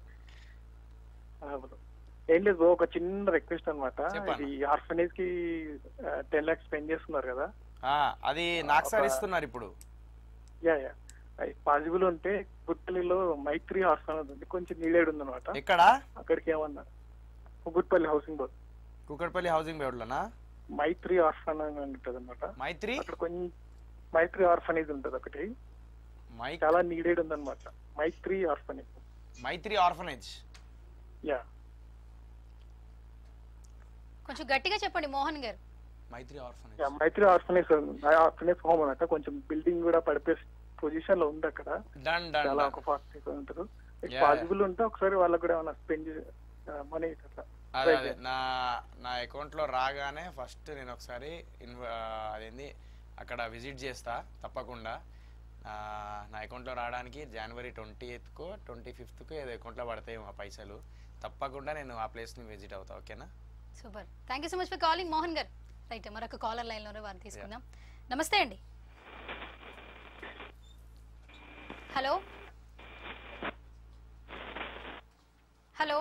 ఏం లేదు బ్రో ఒక చిన్న రిక్వెస్ట్ అనమాట చెప్పండి. ఇది ఆర్ఫనేజ్ కి టెన్ లాక్స్ స్పెండ్ చేస్తున్నారు కదా ఆ, అది నాకు సార్ ఒక- ఇస్తున్నారు ఇప్పుడు యా యా పాసిబుల్ ఉంటే గుట్టలిలో మైత్రి ఆర్ఫనేజ్ ఉంది కొంచెం నీడెడ్ ఉందన్నమాట ఎక్కడ అక్కడికి ఏమన్నా Gutpalli housing board Kukatpally housing బోర్డులోనా మైత్రి ఆర్ఫనేజ్ అని ఉంటుంది అనమాట మైత్రి అక్కడ కొంచెం మైత్రి ఆర్ఫనేజ్ ఉంటుంది ఒకటి మైక్ చాలా నీడెడ్ ఉందన్నమాట Maitri orphanage Maitri orphanage yeah కొంచెం గట్టిగా చెప్పండి మోహన్ గారు Maitri orphanage yeah, Maitri orphanage orphanage home అన్నట్టు కొంచెం బిల్డింగ్ కూడా పడిపోయే పొజిషన్ లో ఉంది అక్కడ డన్ డన్ చాలా ఒక ఫార్టీ ఉంటారు Yeah. పాసిబుల్ ఉంటే ఒకసారి వాళ్ళకి కూడా ఏమైనా స్పెండ్ మనీ అట్లా అదే అదే నా నా అకౌంట్లో రాగానే ఫస్ట్ నేను ఒకసారి ఇన్వ అదేంది అక్కడ విజిట్ చేస్తా తప్పకుండా ఆ, నా అకౌంట్లో రావడానికి జనవరి ట్వంటీ ఎయిత్కో ట్వంటీ ఫిఫ్త్కో ఏదో అకౌంట్లో పడతాయి ఆ పైసలు తప్పకుండా నేను ఆ ప్లేస్ని విజిట్ అవుతా ఓకేనా super thank you so much for calling Mohan గారు రైట్ మరొక కాలర్ లైన్లోనే వారిని తీసుకుందాం నమస్తే అండి హలో హలో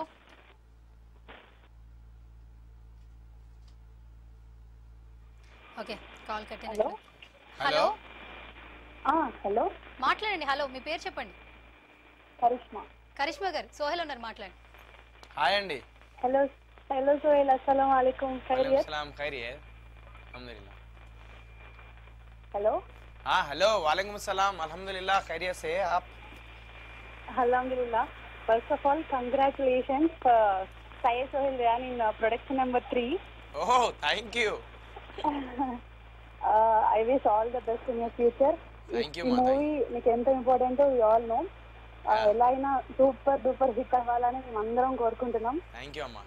ఓకే కాల్ కట్టండి Hello? హలో హలో మాట్లాడండి హలో మీ పేరు చెప్పండి కరిష్మా కరిష్మా గారు సోహెల్ ఉన్నారు మాట్లాడండి హాయ్ అండి హలో హలో సోహెల్ అస్సలం वालेकुम खैरियत सलाम खैरियत अल्हम्दुलिल्लाह हेलो हाँ हेलो वालेकुम सलाम अल्हम्दुलिल्लाह खैरियत से आप Alhamdulillah. First of all, congratulations, uh, Syed Sohail Rayan in uh, production number three. Oh thank you Uh, I wish all the best in your future. Thank you, ఈ ma. మూవీ మీకు ఎంత important we all know ఎలా అయినా super duper hit అవ్వాలని మేము అందరం కోరుకుంటున్నాం thank you అమ్మా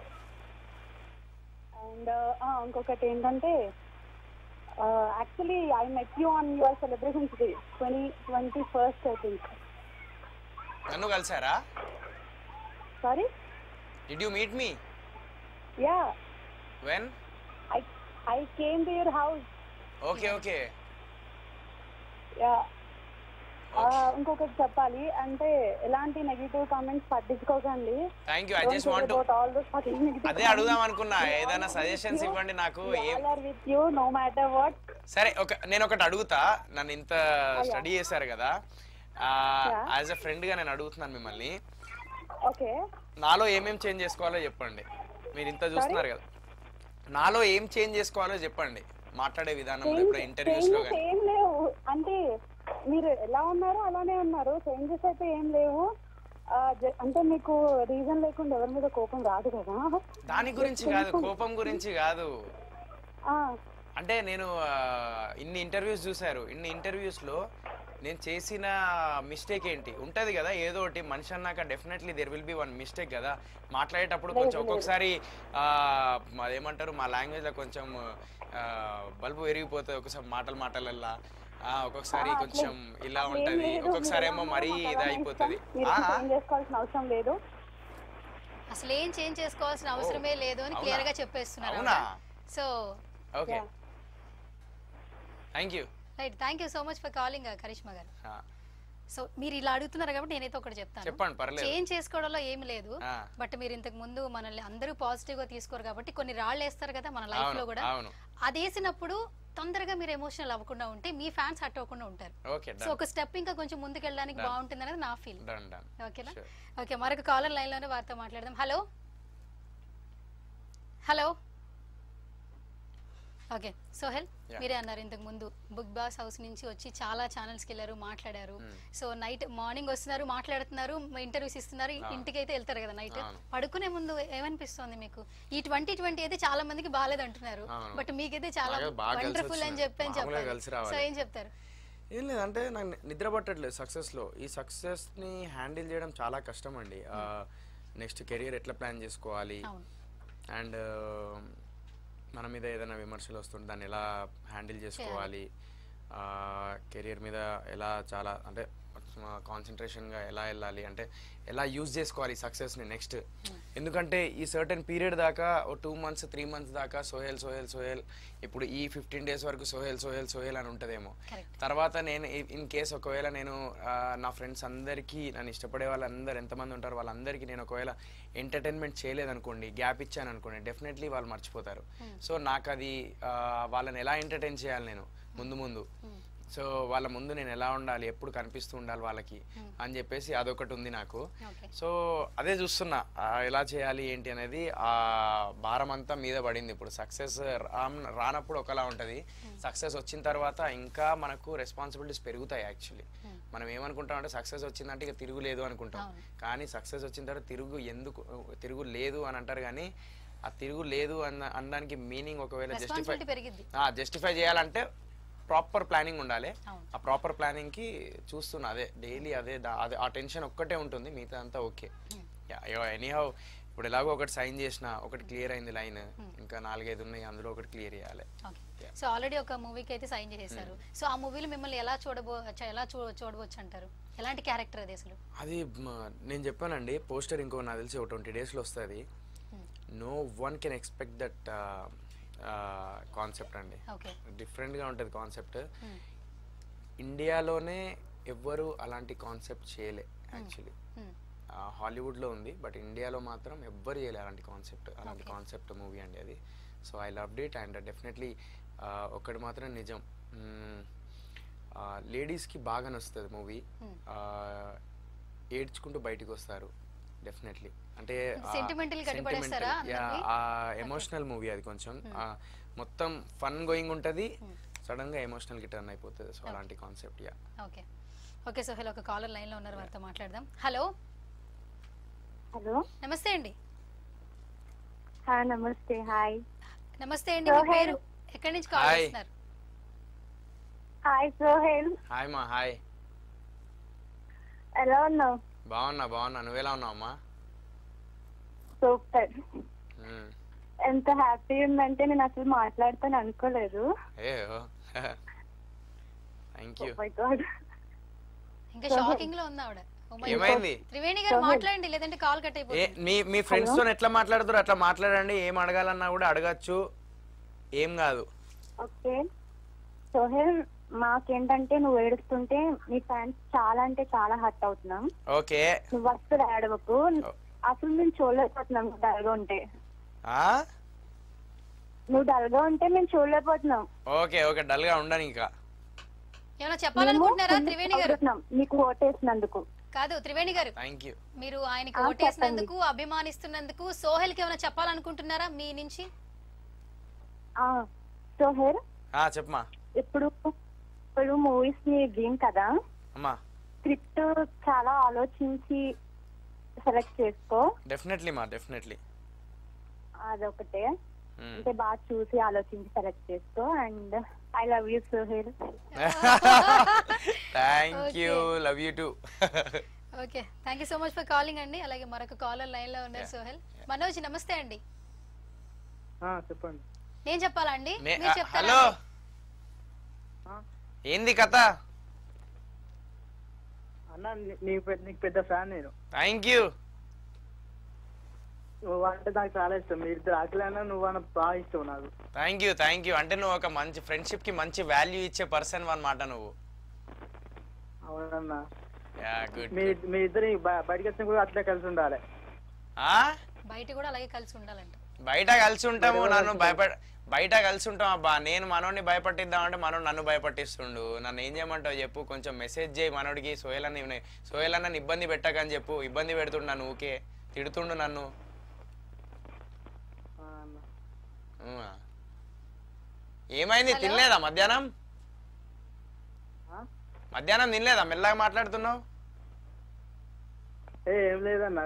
అండ్ ఇంకొకటి ఏంటంటే actually I met you on your celebrations day twenty twenty first I think నన్ను కలిసారా sorry did you meet me yeah when I I came to your house okay okay yeah ఇంకొకటి చెప్పాలి అంటే ఎలాంటి నెగిటివ్ కామెంట్స్ పట్టించుకోకండి thank you I just want all those fucking negative అదే అడుగుదాం అనుకున్నా ఏదైనా సజెషన్స్ ఇవ్వండి నాకు ఏం are with you no matter what సరే ఒక నేను ఒకటి అడుగుతా నన్ను ఇంత స్టడీ చేశారు కదా యాజ్ అ ఫ్రెండ్ గా నేను అడుగుతున్నాను మిమ్మల్ని ఓకే నాలో ఏమేం చేంజ్ చేసుకోవాలో చెప్పండి మీరు ఇంత చూస్తున్నారు కదా నాలో ఏం చేంజ్ చేసుకోవాలో చెప్పండి మాట్లాడే విధానంలో ఇప్పుడు ఇంటర్వ్యూస్ లో చేంజెస్ కానీ ఏం లేవు అంటే మీరు ఎలా ఉన్నారో అలానే ఉన్నారు చేంజెస్ అయితే ఏం లేవు ఆ, జ- అంటే మీకు రీజన్ లేకుండా ఎవరి మీద కోపం రాదు కదా దాని గురించి కాదు కోపం గురించి కాదు ఆ, అంటే నేను ఆ, ఇన్ని ఇంటర్వ్యూస్ చూశారు ఇన్ని ఇంటర్వ్యూస్ లో నేను చేసిన మిస్టేక్ ఏంటి ఉంటది కదా ఏదో ఒకటి మనిషి అన్నాక definitely there will be one mistake కదా మాట్లాడేటప్పుడు కొంచెం ఒక్కొక్కసారి ఆ, అదేమంటారు మా లాంగ్వేజ్ లో కొంచెం ఆ, బల్బు విరిగిపోతుంది ఒకసారి మాటలు మాటలల్లా ఆ, ఒక్కొక్కసారి కొంచెం ఇలా ఏం ఉంటది లేదు, ఒక్కొక్కసారి మీరు ఏమో ఎలా మరీ ఉన్నారో ఇది అలానే అయిపోతుంది ఇష్టం. మీరు ఆ, చేంజ్ చేసుకోవాల్సిన అవసరం లేదు అసలు ఏం చేంజ్ చేసుకోవాల్సిన అవసరమే లేదు అని అవునా? క్లియర్ గా చెప్పేస్తున్నారు అవునా? So okay Yeah. Thank you right thank you so much for calling Karishma గారు సో మీరు ఇలా అడుగుతున్నారు కాబట్టి నేనైతే ఒకటి చెప్తాను చెప్పండి పర్లేదు చేంజ్ చేసుకోవడంలో ఏమి లేదు ఆ. బట్ మీరు ఇంతకు ముందు మనల్ని అందరూ పాజిటివ్ గా తీసుకోరు కాబట్టి కొన్ని రాళ్ళు వేస్తారు కదా మన లైఫ్ లో అవును కూడా అవును అది వేసినప్పుడు తొందరగా మీరు ఎమోషనల్ అవ్వకుండా ఉంటే మీ ఫ్యాన్స్ హట్ అవ్వకుండా ఉంటారు ఓకే సో ఒక స్టెప్ ఇంకా కొంచెం ముందుకు వెళ్ళడానికి Done. బాగుంటుంది అనేది నా ఫీల్ డన్ డన్ ఓకేనా Sure. ఓకే మరొక కాలర్ లైన్ లోనే వారితో మాట్లాడదాం hello hello okay Sohel Yeah. మీరే అన్నారు ఇంతకు ముందు బుక్ బాస్ హౌస్ నుంచి వచ్చి చాలా ఛానల్స్ కి వెళ్ళారు మాట్లాడారు సో నైట్ మార్నింగ్ వస్తున్నారు మాట్లాడుతున్నారు ఇంటర్వ్యూస్ ఇస్తున్నారు ఇంటికి అయితే వెళ్తారు కదా నైట్ అవును. పడుకునే ముందు ఏమనిపిస్తుంది మీకు ఈ ట్వంటీ ట్వంటీ అయితే చాలా మందికి బాగాలేదు అంటున్నారు అవును. బట్ మీకైతే చాలా బాగా- బాగా కలిసి వండర్ఫుల్ అని వచ్చింది. చెప్పి అని మామూలుగా చెప్పారు కలిసి రావాలి. సో ఏం చెప్తారు ఏం లేదంటే నాకు ని- నిద్ర పట్టట్లేదు సక్సెస్లో ఈ సక్సెస్ని హ్యాండిల్ చేయడం చాలా కష్టం అండి నెక్స్ట్ కెరియర్ ఎట్లా ప్లాన్ చేసుకోవాలి అవును అండ్ మన మీద ఏదైనా విమర్శలు వస్తుంటే దాన్ని ఎలా హ్యాండిల్ చేసుకోవాలి కెరియర్ మీద ఎలా చాలా అంటే కాన్సన్ట్రేషన్గా ఎలా వెళ్ళాలి అంటే ఎలా యూజ్ చేసుకోవాలి సక్సెస్ని నెక్స్ట్ ఎందుకంటే ఈ సర్టెన్ పీరియడ్ దాకా ఓ టూ మంత్స్ త్రీ మంత్స్ దాకా సోహెల్ సోహెల్ సోహెల్ ఇప్పుడు ఈ ఫిఫ్టీన్ డేస్ వరకు సోహెల్ సోహెల్ సోహెల్ అని ఉంటుందేమో Correct. తర్వాత నేను ఇన్ కేస్ ఒకవేళ నేను ఆ, నా ఫ్రెండ్స్ అందరికీ నన్ను ఇష్టపడే వాళ్ళందరూ ఎంతమంది ఉంటారు వాళ్ళందరికీ నేను ఒకవేళ ఎంటర్టైన్మెంట్ చేయలేదనుకోండి గ్యాప్ ఇచ్చాను అనుకోండి డెఫినెట్లీ వాళ్ళు మర్చిపోతారు సో నాకు అది ఆ, వాళ్ళని ఎలా ఎంటర్టైన్ చేయాలి నేను ముందు ముందు సో వాళ్ళ ముందు నేను ఎలా ఉండాలి ఎప్పుడు కనిపిస్తూ ఉండాలి వాళ్ళకి అని చెప్పేసి అదొకటి ఉంది నాకు ఓకే సో అదే చూస్తున్నా ఆ, ఎలా చేయాలి ఏంటి అనేది ఆ భారం అంతా మీద పడింది ఇప్పుడు సక్సెస్ రానప్పుడు ఒకలా ఉంటుంది సక్సెస్ వచ్చిన తర్వాత ఇంకా మనకు రెస్పాన్సిబిలిటీస్ పెరుగుతాయి యాక్చువల్లీ మనం ఏమనుకుంటాం అంటే సక్సెస్ వచ్చిందంటే ఇక తిరుగులేదు అనుకుంటాం కానీ సక్సెస్ వచ్చిన తర్వాత తిరుగు ఎందుకు తిరుగు లేదు అని అంటారు కానీ ఆ తిరుగు లేదు అన్న అనడానికి మీనింగ్ ఒకవేళ జస్టిఫై రెస్పాన్సిబిలిటీ పెరిగిద్ది జస్టిఫై చేయాలంటే ప్రాపర్ ప్లానింగ్ ఉండాలి అవును. ఆ ప్రాపర్ ప్లానింగ్ కి చూస్తున్నా అదే డైలీ అదే దా- అదే ఆ టెన్షన్ ఒక్కటే ఉంటుంది మిగతా అంతా ఓకే ఎనీహౌ ఇప్పుడు ఎలాగో ఒకటి సైన్ చేసిన ఒకటి క్లియర్ అయింది లైన్ ఇంకా నాలుగైదు ఉన్నాయి అందులో ఒకటి క్లియర్ చేయాలి ఓకే సో ఆల్రెడీ ఒక మూవీకి అయితే సైన్ చేసేసారు సో ఆ మూవీలో మిమ్మల్ని ఎలా చూడబో చ- ఎలా చూ చూడవచ్చు అంటారు ఎలాంటి క్యారెక్టర్ అది అసలు అది మ- నేను చెప్పానండి పోస్టర్ ఇంకో నాకు తెలిసి ఒక ట్వంటీ డేస్లో వస్తుంది no one can expect that concept అండి ఓకే డిఫరెంట్గా ఉంటుంది కాన్సెప్ట్ ఇండియాలోనే ఎవ్వరు అలాంటి కాన్సెప్ట్ చేయలే యాక్చువల్లీ హాలీవుడ్లో ఉంది బట్ ఇండియాలో మాత్రం ఎవ్వరు చేయలే అలాంటి కాన్సెప్ట్ అలాంటి కాన్సెప్ట్ మూవీ అండి అది so I love it and definitely ఒకటి మాత్రం నిజం లేడీస్కి బాగా నచ్చుతుంది మూవీ ఏడ్చుకుంటూ బయటికి వస్తారు డెఫినెట్లీ అంటే ఆ Sentimental గా sentimental, కట్టిపడేస్తారా yeah, అందరినీ? ఆ ఎమోషనల్ మూవీ అది కొంచెం ఆ, మొత్తం ఫన్ గోయింగ్ ఉంటుంది సడన్ గా ఎమోషనల్ కి టర్న్ అయిపోతుంది సో అలాంటి concept yeah okay okay Sohel ఒక కాలర్ లైన్ లో ఉన్నారు వారితో మాట్లాడదాం హలో హలో నమస్తే అండి నమస్తే హాయ్ నమస్తే అండి మీ సోహెల్. పేరు ఎక్కడి నుంచి కాల్ Hi. చేస్తున్నారు హాయ్ సోహెల్ హాయ్ మా హాయ్ ఎలా ఉన్నావు బాగున్నా బాగున్నా నువ్వెలా ఉన్నావు అమ్మా సూపర్ మ్మ్. ఎంత హ్యాపీ ఉందంటే నేను అసలు మాట్లాడతాను అనుకోలేదు ఏ థ్యాంక్ యూ మై గాడ్ ఇంకా షాకింగ్ లో ఉంది ఆవిడ Oh my God. ఏమైంది త్రివేణి గారు మాట్లాడండి లేదంటే కాల్ కట్ ఏ అయిపోతుంది మీ మీ ఫ్రెండ్స్ తో ఎట్లా మాట్లాడుతారు అట్లా మాట్లాడండి ఏం అడగాలన్నా కూడా అడగచ్చు ఏం కాదు ఓకే సోహెల్ మాకేంటంటే నువ్వు ఏడుస్తుంటే నీ ఫ్యాన్స్ చాలా అంటే చాలా హర్ట్ అవుతున్నాం ఓకే నువ్వు అస్సలు ఏడవకు అసలు మేము చూడలేకపోతున్నాం నువ్వు డల్గా ఉంటే ఆ నువ్వు డల్గా ఉంటే మేము చూడలేకపోతున్నాం ఓకే ఓకే డల్ గా ఉండను ఇంకా ఏమైనా మేము చెప్పాలనుకుంటున్నారా full త్రివేణి గారు అవుతున్నాం నీకు ఓటేసినందుకు కాదు త్రివేణి గారు థ్యాంక్ యూ మీరు ఆయనకి ఆ, ఓటేసినందుకు అభిమానిస్తున్నందుకు సోహెల్ కి ఏమైనా చెప్పాలనుకుంటున్నారా మీ నుంచి ఆ, సోహెల్ ఆ చెప్పమా ఇప్పుడు ఇప్పుడు మూవీస్ ని డ్రీమ్ కదా అమ్మా స్క్రిప్ట్ చాలా ఆలోచించి సెలెక్ట్ చేసుకో డెఫినెట్లీ మా డెఫినెట్లీ అదొకటే అంటే బాగా చూసి ఆలోచించి సెలెక్ట్ చేసుకో and I love you Sohel thank you love you too okay thank you so much for calling అండి అలాగే మరొక కాలర్ లైన్ లో ఉన్నారు సోహెల్ మనోజ్ నమస్తే అండి చెప్పండి నేను చెప్పాలా అండి నే- మీరు ఆ, చెప్తారా హలో ఆ, ఏంది కథ అన్న నీ- నీకు పెద్ద నీకు పెద్ద ఫ్యాన్ నేను థ్యాంక్ యూ నువ్వు అంటే నాకు చాలా ఇష్టం మీరు ఇద్దరు అఖిల్ అన్న నువ్వు అన్న బాగా ఇష్టం నాకు థ్యాంక్ యూ థ్యాంక్ యూ అంటే నువ్వు ఒక మంచి ఫ్రెండ్షిప్ కి మంచి వాల్యూ ఇచ్చే పర్సన్ అన్నమాట నువ్వు అవునన్నా యా గుడ్ మీ మీ ఇద్దరు బయటకు వచ్చిన కూడా అట్లే కలిసి ఉండాలి బయట కూడా అలాగే కలిసి ఉండాలంట బయట కలిసి ఉంటాము నన్ను భయపడ బయట కలిసి ఉంటాం అబ్బా నేను మనోడిని భయపట్టిద్దామంటే మనోడు నన్ను భయపట్టిస్తుండు నన్ను ఏం చేయమంటావు చెప్పు కొంచెం మెసేజ్ చేయి మనోడికి సోయల్ అన్న సోయల్ అన్న ఇబ్బంది పెట్టకని చెప్పు ఇబ్బంది పెడుతుండు నన్ను ఊకే తిడుతుండు నన్ను ఆ, అన్న. ఊ. ఏమైంది తినలేదా మధ్యాహ్నం ఆ? మధ్యాహ్నం తినలేదా మెల్లగా మాట్లాడుతున్నావు ఏ ఏం లేదన్న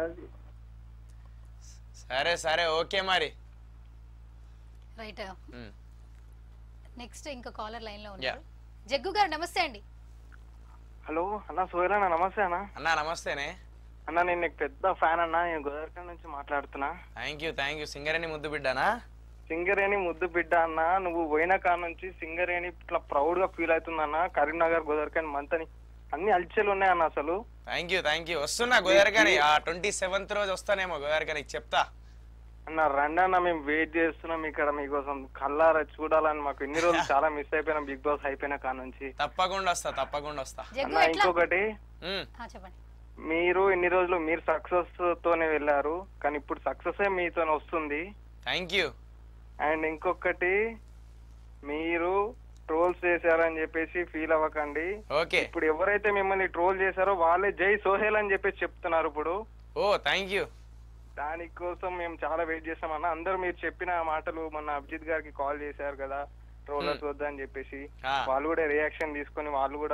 సరే సరే ఓకే మరి రైట్ ఉమ్. నెక్స్ట్ ఇంకా కాలర్ లైన్ లో ఉన్నారు జగ్గు గారు నమస్తే అండి హలో అన్న సోయల్ అన్న నమస్తే అన్న అన్నా నమస్తేనే అన్న నేను నీకు పెద్ద ఫ్యాన్ అన్న నేను గోదావరిఖండ్ నుంచి మాట్లాడుతున్నా thank you thank you Singareni ముద్దు బిడ్డానా సింగరేణి ముద్దు బిడ్డ అన్న నువ్వు పోయిన కాడ నుంచి సింగరేణి ఇట్లా ప్రౌడ్ గా ఫీల్ అవుతుందన్న కరీంనగర్ గోదావరిఖండ్ మంతని అన్ని అల్చెలు ఉన్నాయన్న అసలు థ్యాంక్ యూ థ్యాంక్ యూ వస్తున్నా గోదావరికని ఆ ట్వంటీ సెవెంత్ రోజు వస్తానేమో గోదావరికని చెప్తా అన్న రండి అన్న మేము వెయిట్ చేస్తున్నాం ఇక్కడ మీకోసం కల్లారా చూడాలని మాకు ఇన్ని రోజులు చాలా మిస్ అయిపోయినాం బిగ్ బాస్ అయిపోయిన కాడ నుంచి తప్పకుండా వస్తా తప్పకుండా వస్తా జగ్గు అన్న ఎట్లా ఇంకొకటి ఉమ్, ఆ, చెప్పండి మీరు ఇన్ని రోజులు మీరు సక్సెస్ తోనే వెళ్ళారు కానీ ఇప్పుడు సక్సెస్ మీతో వస్తుంది థ్యాంక్ యూ అండ్ ఇంకొకటి మీరు ట్రోల్స్ చేశారని చెప్పేసి ఫీల్ అవ్వకండి ఓకే ఇప్పుడు ఎవరైతే మిమ్మల్ని ట్రోల్ చేశారో వాళ్ళే జై సోహెల్ అని చెప్పేసి చెప్తున్నారు ఇప్పుడు ఓ థ్యాంక్ యూ దానికోసం మేము చాలా వెయిట్ చేస్తామన్న అందరూ మీరు చెప్పిన మాటలు మొన్న అభిజిత్ గారికి కాల్ చేశారు కదా ట్రోలర్స్ వద్దని చెప్పేసి ఆ. వాళ్ళు కూడా రియాక్షన్ తీసుకొని వాళ్ళు కూడా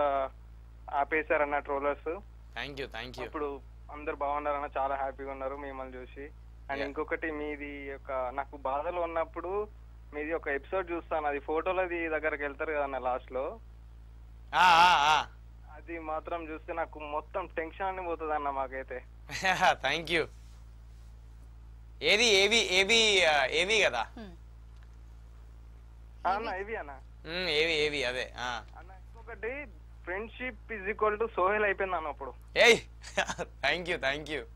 ఆపేశారన్న trollers thank you thank you ఇప్పుడు అందరు బాగున్నారన్న చాలా హ్యాపీగా ఉన్నారు మిమ్మల్ని చూసి అండ్ Yeah. ఇంకొకటి మీది ఒక నాకు బాధలో ఉన్నప్పుడు మీది ఒక ఎపిసోడ్ చూస్తాను అది ఫోటోలది దగ్గరకు వెళ్తారు కదా లాస్ట్ లో అది మాత్రం చూస్తే నాకు మొత్తం టెన్షన్ అని పోతుంది అన్న మాకైతే థ్యాంక్ యూ ఏది ఏవి ఏవి ఆ, ఏవి కదా Hmm. ఆ అన్న ఇవి అన్న మ్మ్, ఏవి ఏవి అదే ఆ. అన్న ఇంకొకటి friendship is equal to Sohel అయిపోయింది అన్న అప్పుడు ఏయ్ థ్యాంక్ యూ థ్యాంక్ యూ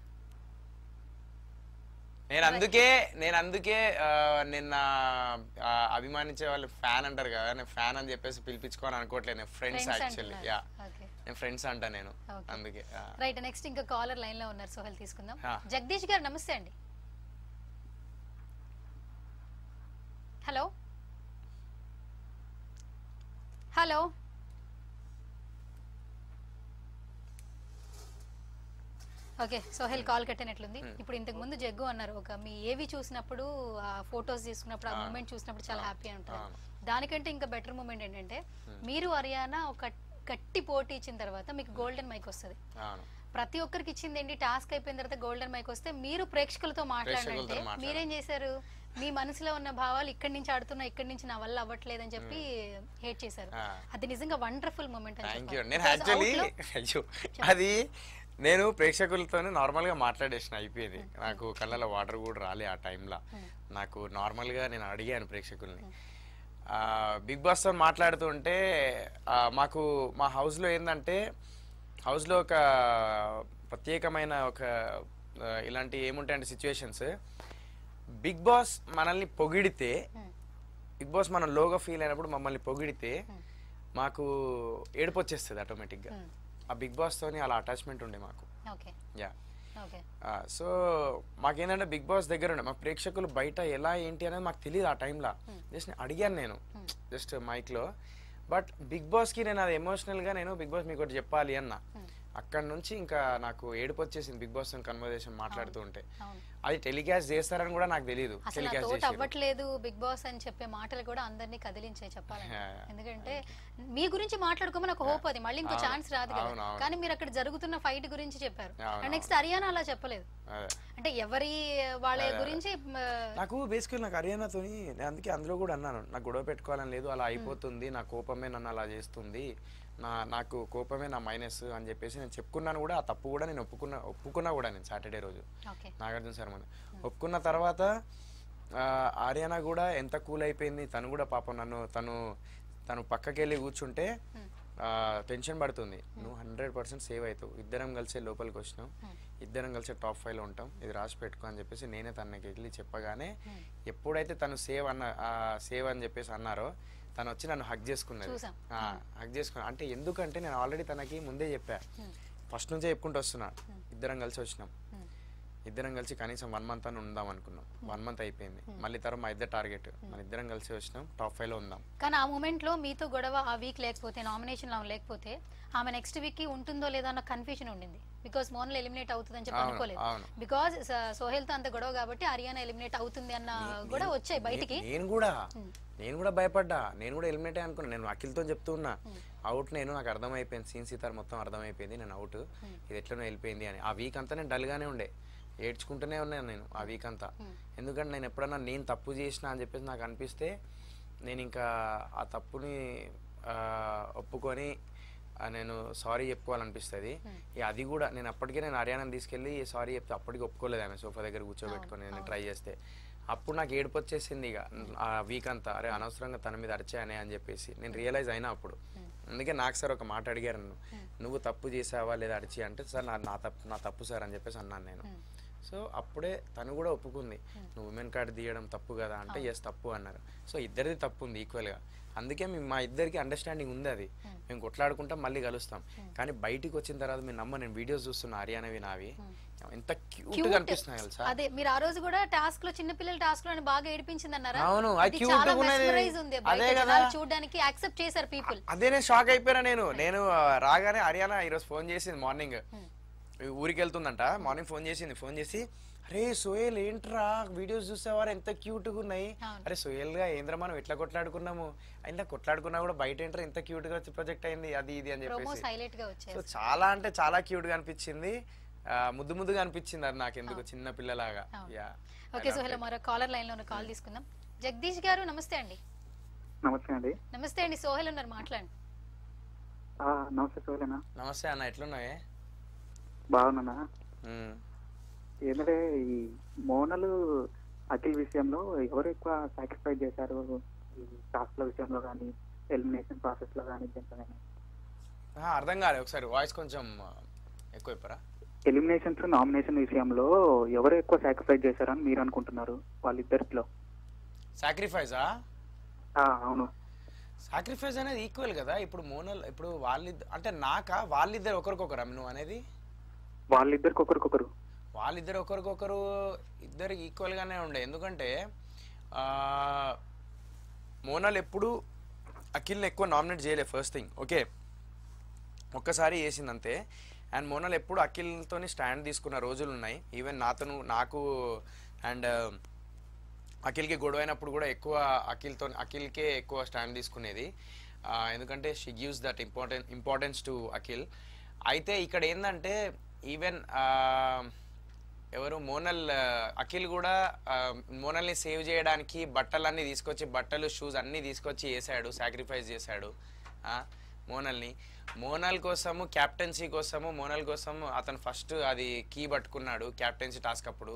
నేను అందుకే నేను అందుకే ఆ, నిన్న ఆ, అభిమానించే వాళ్ళు ఫ్యాన్ అంటారు కదా నేను ఫ్యాన్ అని చెప్పేసి పిలిపించుకోని అనుకోవట్లేదు నేను ఫ్రెండ్స్ Friends యాక్చువల్లీ అంటున్నారు. Yeah Okay. నేను ఫ్రెండ్స్ అంటా నేను Okay. అందుకే ఆ. రైట్ నెక్స్ట్ ఇంకా కాలర్ లైన్ లో ఉన్నారు సోహెల్ తీసుకుందాం ఆ. జగదీష్ గారు నమస్తే అండి hello hello okay Sohel call కట్టినట్లుంది ఇప్పుడు ఇంతకు ముందు జగ్గు అన్నారు ఒక మీ ఏవి చూసినప్పుడు ఆ ఫొటోస్ తీసుకున్నప్పుడు ఆ మూమెంట్ చూసినప్పుడు చాలా హ్యాపీ ఉంటుంది అవును. దానికంటే ఇంకా బెటర్ మూమెంట్ ఏంటంటే మీరు హర్యానా ఒక గట్టి పోటీ ఇచ్చిన తర్వాత మీకు గోల్డెన్ మైక్ వస్తుంది అవును ప్రతి ఒక్కరికి ఇచ్చింది ఏంటి టాస్క్ అయిపోయిన తర్వాత గోల్డెన్ మైక్ వస్తే మీరు ప్రేక్షకులతో మాట్లాడంటే ప్రేక్షకులతో మాట్లాడాలి. మీరేం చేశారు మీ మనసులో ఉన్న భావాలు ఇక్కడి నుంచి ఆడుతున్నా ఇక్కడి నుంచి నా వల్ల అవ్వట్లేదు అని చెప్పి హేట్ చేశారు ఆ. అది నిజంగా వండర్ఫుల్ మూమెంట్ అని థ్యాంక్ యూ చెప్పాలి. నేను Because యాక్చువల్లీ outlo- అయ్యో అది నేను ప్రేక్షకులతోనే నార్మల్గా మాట్లాడేసిన అయిపోయేది నాకు కళ్ళలో వాటర్ కూడా రాలే ఆ టైంలో నాకు నార్మల్గా నేను అడిగాను ప్రేక్షకుల్ని ఆ, బిగ్ బాస్తో మాట్లాడుతుంటే ఆ, మాకు మా హౌస్లో ఏంటంటే హౌస్లో ఒక ప్రత్యేకమైన ఒక ఆ, ఇలాంటి ఏముంటాయంటే సిచ్యువేషన్స్ బిగ్ బాస్ మనల్ని పొగిడితే బిగ్ బాస్ మనం లోగా ఫీల్ అయినప్పుడు మమ్మల్ని పొగిడితే మాకు ఏడుపు వచ్చేస్తుంది ఆటోమేటిక్గా ఆ బిగ్ బాస్తోని అలా అటాచ్మెంట్ ఉండే మాకు ఓకే యా ఓకే సో మాకేంటంటే బిగ్ బాస్ దగ్గర ఉండే మా ప్రేక్షకులు బయట ఎలా ఏంటి అనేది మాకు తెలియదు ఆ టైంలో జస్ట్ నేను అడిగాను నేను జస్ట్ మైక్లో బట్ బిగ్ బాస్కి నేను అది ఎమోషనల్గా నేను బిగ్ బాస్ మీకు ఒకటి చెప్పాలి అన్న అక్కడ నుంచి ఇంకా నాకు ఏడుపు వచ్చేసింది బిగ్ బాస్ కన్వర్జేషన్ మాట్లాడుతూ ఉంటే అవును అది టెలికాస్ట్ చేస్తారని కూడా నాకు తెలియదు అసలు నా టెలికాస్ట్ తోట చేసి అవ్వట్లేదు బిగ్ బాస్ అని చెప్పే మాటలు కూడా అందరినీ కదిలించాయి చెప్పాలంటే Yeah, yeah. ఎందుకంటే మీ గురించి మాట్లాడుకోమని ఒక హోప్ అది మళ్ళీ ఇంకో అవును, ఛాన్స్ రాదు కదా అవును, అవును. కానీ మీరు అక్కడ జరుగుతున్న ఫైట్ గురించి చెప్పారు అవును, అండ్ నెక్స్ట్ హర్యానా అలా చెప్పలేదు అదే అంటే ఎవరి వాళ్ళ గురించి మ, నాకు బేసికల్ నాకు హర్యానాతోని నేను అందుకే అందులో కూడా అన్నాను నాకు గొడవ పెట్టుకోవాలని లేదు అలా అయిపోతుంది నా కోపమే నన్ను అలా చేస్తుంది నా నాకు కోపమే నా మైనస్ అని చెప్పేసి నేను చెప్పుకున్నాను కూడా ఆ తప్పు కూడా నేను ఒప్పుకున్నా ఒప్పుకున్నా కూడా నేను సాటర్డే రోజు ఓకే నాగార్జున సార్ ముందు ఒప్పుకున్న తర్వాత ఆ, ఆర్యానా కూడా ఎంత కూల్ అయిపోయింది తను కూడా పాపం నన్ను తను తను పక్కకి వెళ్ళి కూర్చుంటే ఆ, టెన్షన్ పడుతుంది నువ్వు హండ్రెడ్ పర్సెంట్ సేవ్ అవుతావు ఇద్దరం కలిసి లోపలికి వచ్చినాం ఇద్దరం కలిసి టాప్ ఫైవ్లో ఉంటాం ఇది రాసి పెట్టుకో అని చెప్పేసి నేనే తనకి వెళ్ళి చెప్పగానే ఎప్పుడైతే తను సేవ్ అన్న సేవ్ అని చెప్పేసి అన్నారో తను వచ్చి నన్ను హక్ చేసుకున్నది చూసాం. హక్ చేసుకున్నా అంటే ఎందుకంటే నేను ఆల్రెడీ తనకి ముందే చెప్పా ఫస్ట్ నుంచే చెప్పుకుంటూ వస్తున్నా ఇద్దరం కలిసి వచ్చినాం ఇద్దరం కలిసి కనీసం వన్ మంత్ అని ఉందాం అనుకున్నాం వన్ మంత్ అయిపోయింది మళ్ళీ తర్వాత మా ఇద్దరు టార్గెట్ మన ఇద్దరం కలిసి వచ్చినాం టాప్ ఫైవ్ లో ఉందాం కానీ ఆ మూమెంట్ లో మీతో గొడవ ఆ వీక్ లేకపోతే నామినేషన్ లేకపోతే ఆమె నెక్స్ట్ వీక్ కి ఉంటుందో లేదో అన్న కన్ఫ్యూజన్ ఉండింది బికాస్ మోనల్ ఎలిమినేట్ అవుతుందని చెప్పి అవును, అనుకోలేదు అవును. బికాస్ సోహెల్ తో అంత గొడవ కాబట్టి హర్యానా ఎలిమినేట్ అవుతుంది అన్న కూడా వచ్చాయి బయటికి నే- నేను కూడా నేను కూడా భయపడ్డా నేను కూడా ఎలిమినేట్ అనుకున్నా నేను అఖిల్తో చెప్తూ ఉన్నా అవుట్ నేను నాకు అర్థమైపోయింది సీన్ సీతార్ మొత్తం అర్థమైపోయింది నేను అవుట్ ఇది ఎట్లనో వెళ్ళిపోయింది అని ఆ వీక్ అంతా నేను డల్గానే ఉండే ఏడ్చుకుంటూనే ఉన్నాను నేను ఆ వీక్ అంతా ఎందుకంటే నేను ఎప్పుడన్నా నేను తప్పు చేసిన అని చెప్పేసి నాకు అనిపిస్తే నేను ఇంకా ఆ తప్పుని ఆ, ఒప్పుకొని ఆ, నేను సారీ చెప్పుకోవాలనిపిస్తుంది ఇక అది కూడా నేను అప్పటికే నేను హర్యానాని తీసుకెళ్ళి సారీ చెప్తే అప్పటికి ఒప్పుకోలేదు ఆమె సోఫా దగ్గర కూర్చోబెట్టుకొని నేను ట్రై చేస్తే అప్పుడు నాకు ఏడుపు వచ్చేసింది ఇక ఆ వీక్ అంతా అరే అనవసరంగా తన మీద అరిచానే అని చెప్పేసి నేను రియలైజ్ అయినా అప్పుడు అందుకే నాకు సార్ ఒక మాట అడిగారు నన్ను నువ్వు తప్పు చేసావా లేదా అరిచి అంటే సార్ నా నా తప్పు నా తప్పు సార్ అని చెప్పేసి అన్నాను నేను సో అప్పుడే తను కూడా ఒప్పుకుంది నువ్వు ఉమెన్ కార్డ్ తీయడం తప్పు కదా అంటే ఎస్ తప్పు అన్నారు సో ఇద్దరిది తప్పు ఉంది ఈక్వల్గా అందుకే మేము మా ఇద్దరికి అండర్స్టాండింగ్ ఉంది అది మేము కొట్లాడుకుంటాం మళ్ళీ కలుస్తాం కానీ బయటికి వచ్చిన తర్వాత మీరు నమ్మ నేను వీడియోస్ చూస్తున్నా హర్యానావి నావి ఎంత క్యూట్ గా అనిపిస్తున్నాయి తెలుసా అదే మీరు ఆ రోజు కూడా టాస్క్ లో చిన్న పిల్లల టాస్క్ లో బాగా ఏడిపించింది అన్నారా అవును, అది ఇది cute చాలా గా ఉన్నది. mesmerize ఉంది అదే బయట కదా. జనాలు చూడడానికి యాక్సెప్ట్ చేశారు పీపుల్ అదే నేను షాక్ అయిపోయినా నేను నేను ఆ, రాగానే హర్యానా ఈరోజు ఫోన్ చేసింది మార్నింగ్ ఊరికి వెళ్తుందంట మార్నింగ్ ఫోన్ చేసింది ఫోన్ చేసి అరే సోయల్ ఏంట్రా వీడియోస్ చూసేవారు ఎంత క్యూట్ గా ఉన్నాయి అవును. అరే సోయల్ గా ఏంద్రా మనం ఎట్లా కొట్లాడుకున్నాము అయినా కొట్లాడుకున్నా కూడా బయట ఏంట్రా ఎంత క్యూట్ గా ప్రొజెక్ట్ అయింది అది ఇది అని ప్రోమోస్ చెప్పేసి హైలైట్ గా వచ్చాయి సో చాలా అంటే చాలా క్యూట్ గా అనిపించింది ఆ, ముద్దు ముద్దుగా అనిపించింది అది నాకు ఎందుకు చిన్న పిల్లలాగా అవును. యా ఓకే సోహెల్ మరో కాలర్ లైన్ లో ఉన్న కాల్ తీసుకుందాం జగదీష్ గారు నమస్తే అండి నమస్తే అండి నమస్తే అండి సోహెల్ ఉన్నారు మాట్లాడండి ఆ, నమస్తే సోలేనా నమస్తే అన్న ఎట్లున్నావే బాగున్నానా మ్మ్. ఏంటంటే ఈ మోనలు అఖిల్ విషయంలో ఎవరు ఎక్కువ సాక్రిఫైస్ చేశారు ఈ టాస్క్ల విషయంలో కానీ ఎలిమినేషన్ ప్రాసెస్ లో కానీ దేంట్లో ఆ, అర్థం కాలే ఒకసారి వాయిస్ కొంచెం ఆ, ఎక్కువ చెప్పరా ఎలిమినేషన్స్ నామినేషన్ విషయంలో ఎవరు ఎక్కువ సాక్రిఫైస్ చేశారని మీరు అనుకుంటున్నారు వాళ్ళిద్దరిలో సాక్రిఫైజా ఆ, అవును సాక్రిఫైస్ అనేది ఈక్వల్ కదా ఇప్పుడు మోనల్ ఇప్పుడు వాళ్ళిద్దరు అంటే నాకా వాళ్ళిద్దరు ఒకరికొకరా నువ్వు అనేది వాళ్ళిద్దరికి ఒకరికొకరు వాళ్ళిద్దరు ఒకరికొకరు ఇద్దరు ఈక్వల్ గానే ఉండే ఎందుకంటే ఆ, మోనాల్ ఎప్పుడు అఖిల్ని ఎక్కువ నామినేట్ చేయలే ఫస్ట్ థింగ్ ఓకే ఒక్కసారి వేసింది అంతే అండ్ మోనాల్ ఎప్పుడు అఖిల్తోని స్టాండ్ తీసుకున్న రోజులు ఉన్నాయి ఈవెన్ నాతోను నాకు అండ్ అఖిల్కి గొడవ అయినప్పుడు కూడా ఎక్కువ అఖిల్తో అఖిల్కే ఎక్కువ స్టాండ్ తీసుకునేది ఆ, ఎందుకంటే she gives that important importance to Akhil అయితే ఇక్కడ ఏంటంటే ఈవెన్ ఎవరు మోనల్ ఆ, అఖిల్ కూడా ఆ, మోనల్ని సేవ్ చేయడానికి బట్టలన్నీ తీసుకొచ్చి బట్టలు షూస్ అన్నీ తీసుకొచ్చి వేసాడు సాక్రిఫైస్ చేశాడు ఆ, మోనల్ని మోనల్ కోసము క్యాప్టెన్సీ కోసము మోనల్ కోసం అతను ఫస్ట్ అది కీ పట్టుకున్నాడు క్యాప్టెన్సీ టాస్క్ అప్పుడు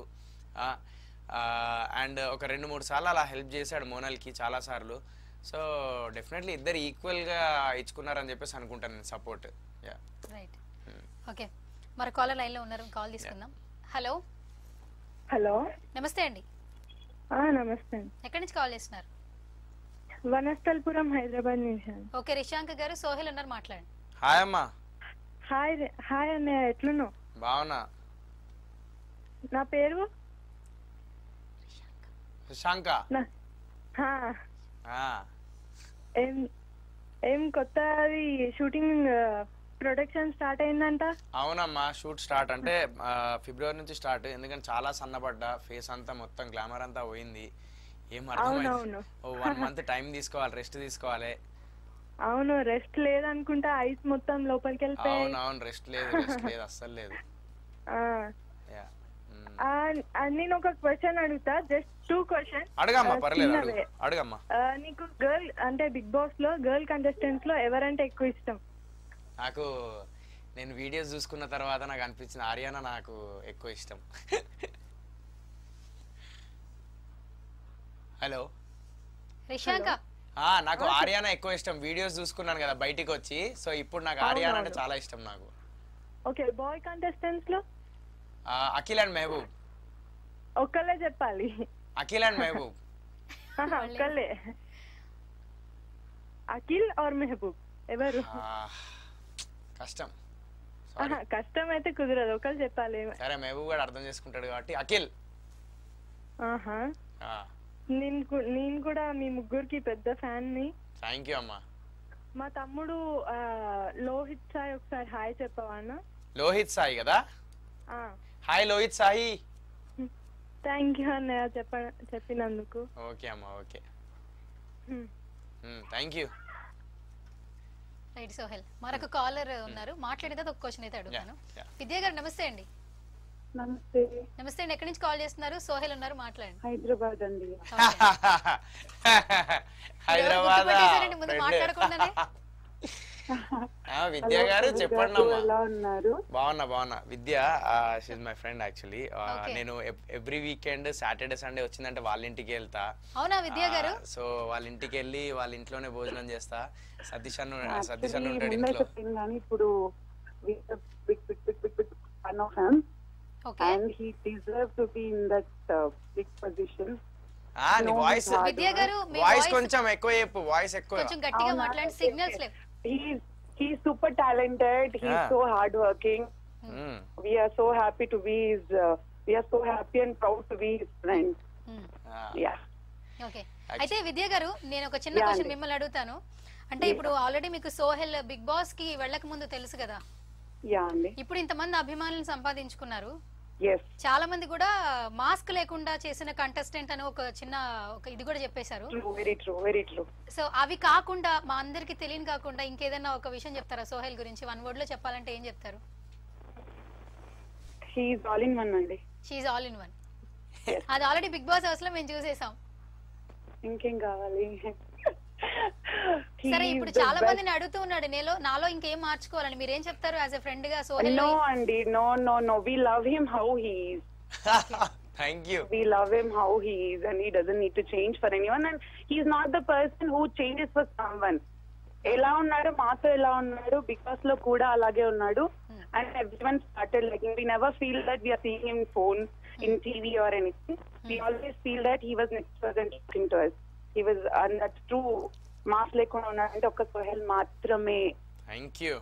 అండ్ ఒక రెండు మూడు సార్లు అలా హెల్ప్ చేశాడు మోనల్కి చాలా సార్లు సో డెఫినెట్లీ ఇద్దరు ఈక్వల్గా ఇచ్చుకున్నారని చెప్పేసి అనుకుంటాను నేను సపోర్ట్ యా రైట్ ఓకే మరి కాలర్ లైన్ లో ఉన్నారు కాల్ తీసుకుందాం హలో హలో నమస్తే అండి నమస్తే అండి ఎక్కడి నుంచి కాల్ చేస్తున్నారు వనస్థల్పురం హైదరాబాద్ నుంచి అండి ఓకే రిషాంక్ గారు సోహెల్ ఉన్నారు మాట్లాడండి హాయ్ అమ్మా హాయ్ రే- హాయ్ అన్నయ్య ఎట్లున్నావు బావునా నా పేరు శశాంక నా హా, ఆ, ఏం ఏం కొత్తది షూటింగ్ ప్రొడక్షన్ స్టార్ట్ అయిందంట అవునమ్మా షూట్ స్టార్ట్ అంటే ఆ, ఫిబ్రవరి నుంచి స్టార్ట్ ఎందుకంటే చాలా సన్నపడ్డా ఫేస్ అంతా మొత్తం గ్లామర్ అంతా పోయింది ఏం అర్థమైంది అవునవును. ఓ వన్ మంత్ టైం తీసుకోవాలి రెస్ట్ తీసుకోవాలి అవును రెస్ట్ లేదనుకుంటా ఐస్ మొత్తం లోపలికి వెళ్ళిపోయాయి అవును అవును రెస్ట్ లేదు రెస్ట్ లేదు అస్సలు లేదు ఆ. యా మ్మ్. ఆ, ఆ, నేను ఒక క్వశ్చన్ అడుగుతా జస్ట్ టూ క్వశ్చన్ అడగమ్మా పర్లేదు అడుగు అడగమ్మా నీకు గర్ల్ అంటే బిగ్ బాస్ లో గర్ల్ కంటెస్టెంట్స్ లో ఎవరంటే ఎక్కువ ఇష్టం నాకు నేను వీడియోస్ చూసుకున్న తర్వాత నాకు అనిపించింది ఆర్యానా నాకు ఎక్కువ ఇష్టం హలో రిషాంక ఆ, నాకు ఆర్యానా ఎక్కువ ఇష్టం వీడియోస్ చూసుకున్నాను కదా బయటికి వచ్చి సో ఇప్పుడు నాకు ఆర్యానా అంటే చాలా ఇష్టం నాకు ఓకే బాయ్ కంటెస్టెంట్స్ లో ఆ, అఖిల్ అండ్ మెహబూబ్ ఒక్కళ్ళే చెప్పాలి అఖిల్ అండ్ మెహబూబ్ ఆహా, ఒక్కళ్ళే అఖిల్ ఆర్ మెహబూబ్ ఎవరు ఆ, కష్టం ఆహా, కష్టం అయితే కుదరదు ఒకళ్ళు చెప్పాలి సరే మెహబూబ్ కూడా అర్థం చేసుకుంటాడు కాబట్టి అఖిల్ ఆహా ఆ, నేను కు- నేను కూడా మీ ముగ్గురికి పెద్ద ఫ్యాన్ ని థ్యాంక్ యూ అమ్మా మా తమ్ముడు ఆ, లోహిత్ సాయి ఒకసారి హాయ్ చెప్పవా అన్న లోహిత్ సాయి కదా hi Lohith Sai thank you అన్నయ్య చెప్ప చెప్పినందుకు ఓకే అమ్మా ఓకే హ్మ్. థ్యాంక్ యూ రైట్ సోహెల్ మరొక కాలర్ ఉన్నారు మాట్లాడితే ఒక క్వశ్చన్ అయితే అడుగుతాను Yeah, yeah. విద్యా గారు నమస్తే అండి నమస్తే నమస్తే అండి ఎక్కడి నుంచి కాల్ చేస్తున్నారు సోహెల్ ఉన్నారు మాట్లాడండి హైదరాబాద్ అండి హైదరాబాద్ గుర్తుపట్టేశారండి ముందు మాట్లాడకుండానే విద్య గారు చెప్పండి అమ్మా ఉన్నారు బాగున్నా బాగున్నా Vidya she's my friend actually Okay. నేను ఎవ్రీ వీకెండ్ సాటర్డే సండే వచ్చిందంటే వాళ్ళ ఇంటికి వెళ్తా అవునా విద్యా గారు సో వాళ్ళ ఇంటికి వెళ్ళి వాళ్ళ ఇంట్లోనే భోజనం చేస్తా సతీష్ అన్న సతీష్ అన్న ఉంటాడు ఇంట్లో కానీ ఇప్పుడు big big big big big fun of him okay and he deserves to be in that uh, big position. ఆ, నీ వాయిస్ విద్యా గారు మీ వాయిస్ వాయిస్ కొంచెం ఎక్కువ చెప్పు వాయిస్ ఎక్కువ కొంచెం గట్టిగా అవునా? మాట్లాడి సిగ్నల్స్ లేవు He's he's super talented. He's Yeah. so hardworking. Hmm. We are so happy to be his. Uh, we are so happy and proud to be his friend. మ్మ్. ఆ, Yeah. ఓకే అయితే విద్య గారు నేను ఒక చిన్న Yeah, క్వశ్చన్ అండి. మిమ్మల్ని అడుగుతాను అంటే ఇప్పుడు ఆల్రెడీ మీకు సోహెల్ బిగ్ బాస్ కి వెళ్ళక ముందు తెలుసు కదా Yeah, అండి. ఇప్పుడు ఇంతమంది అభిమానులను సంపాదించుకున్నారు Yes. చాలా మంది కూడా మాస్క్ లేకుండా చేసిన కంటెస్టెంట్ అని ఒక చిన్న ఒక ఇది కూడా చెప్పేశారు True. Very true. Very true. So అవి కాకుండా మా అందరికి తెలియని కాకుండా ఇంకేదైనా ఒక విషయం చెప్తారా సోహెల్ గురించి వన్ వర్డ్ లో చెప్పాలంటే ఏం చెప్తారు షీఈ్ ఆల్ ఇన్ వన్ అండి షీఈ్ ఆల్ ఇన్ వన్ అది ఆల్రెడీ బిగ్ బాస్ హౌస్ లో మేము చూసేసాం ఇంకేం కావాలి సరే ఇప్పుడు చాలా మందిని అడుగుతూ ఉన్నాడు నేలో నాలో ఇంకేం మార్చుకోవాలని మీరేం చెప్తారు యాజ్ ఎ ఫ్రెండ్ గా సో నో అండి no no no we love him how he's thank you we love him how he is and he doesn't need to change for anyone and he's not the person who changes for someone ఎలా ఉన్నాడు మాతో ఎలా ఉన్నాడు big Boss లో కూడా అలాగే ఉన్నాడు and everyone started like we never feel that we are seeing in phone in TV or anything we always feel that he was next person talking to us he was and that true mass లేకుండా ఉన్నాడంటే ఒక సోహెల్ మాత్రమే thank you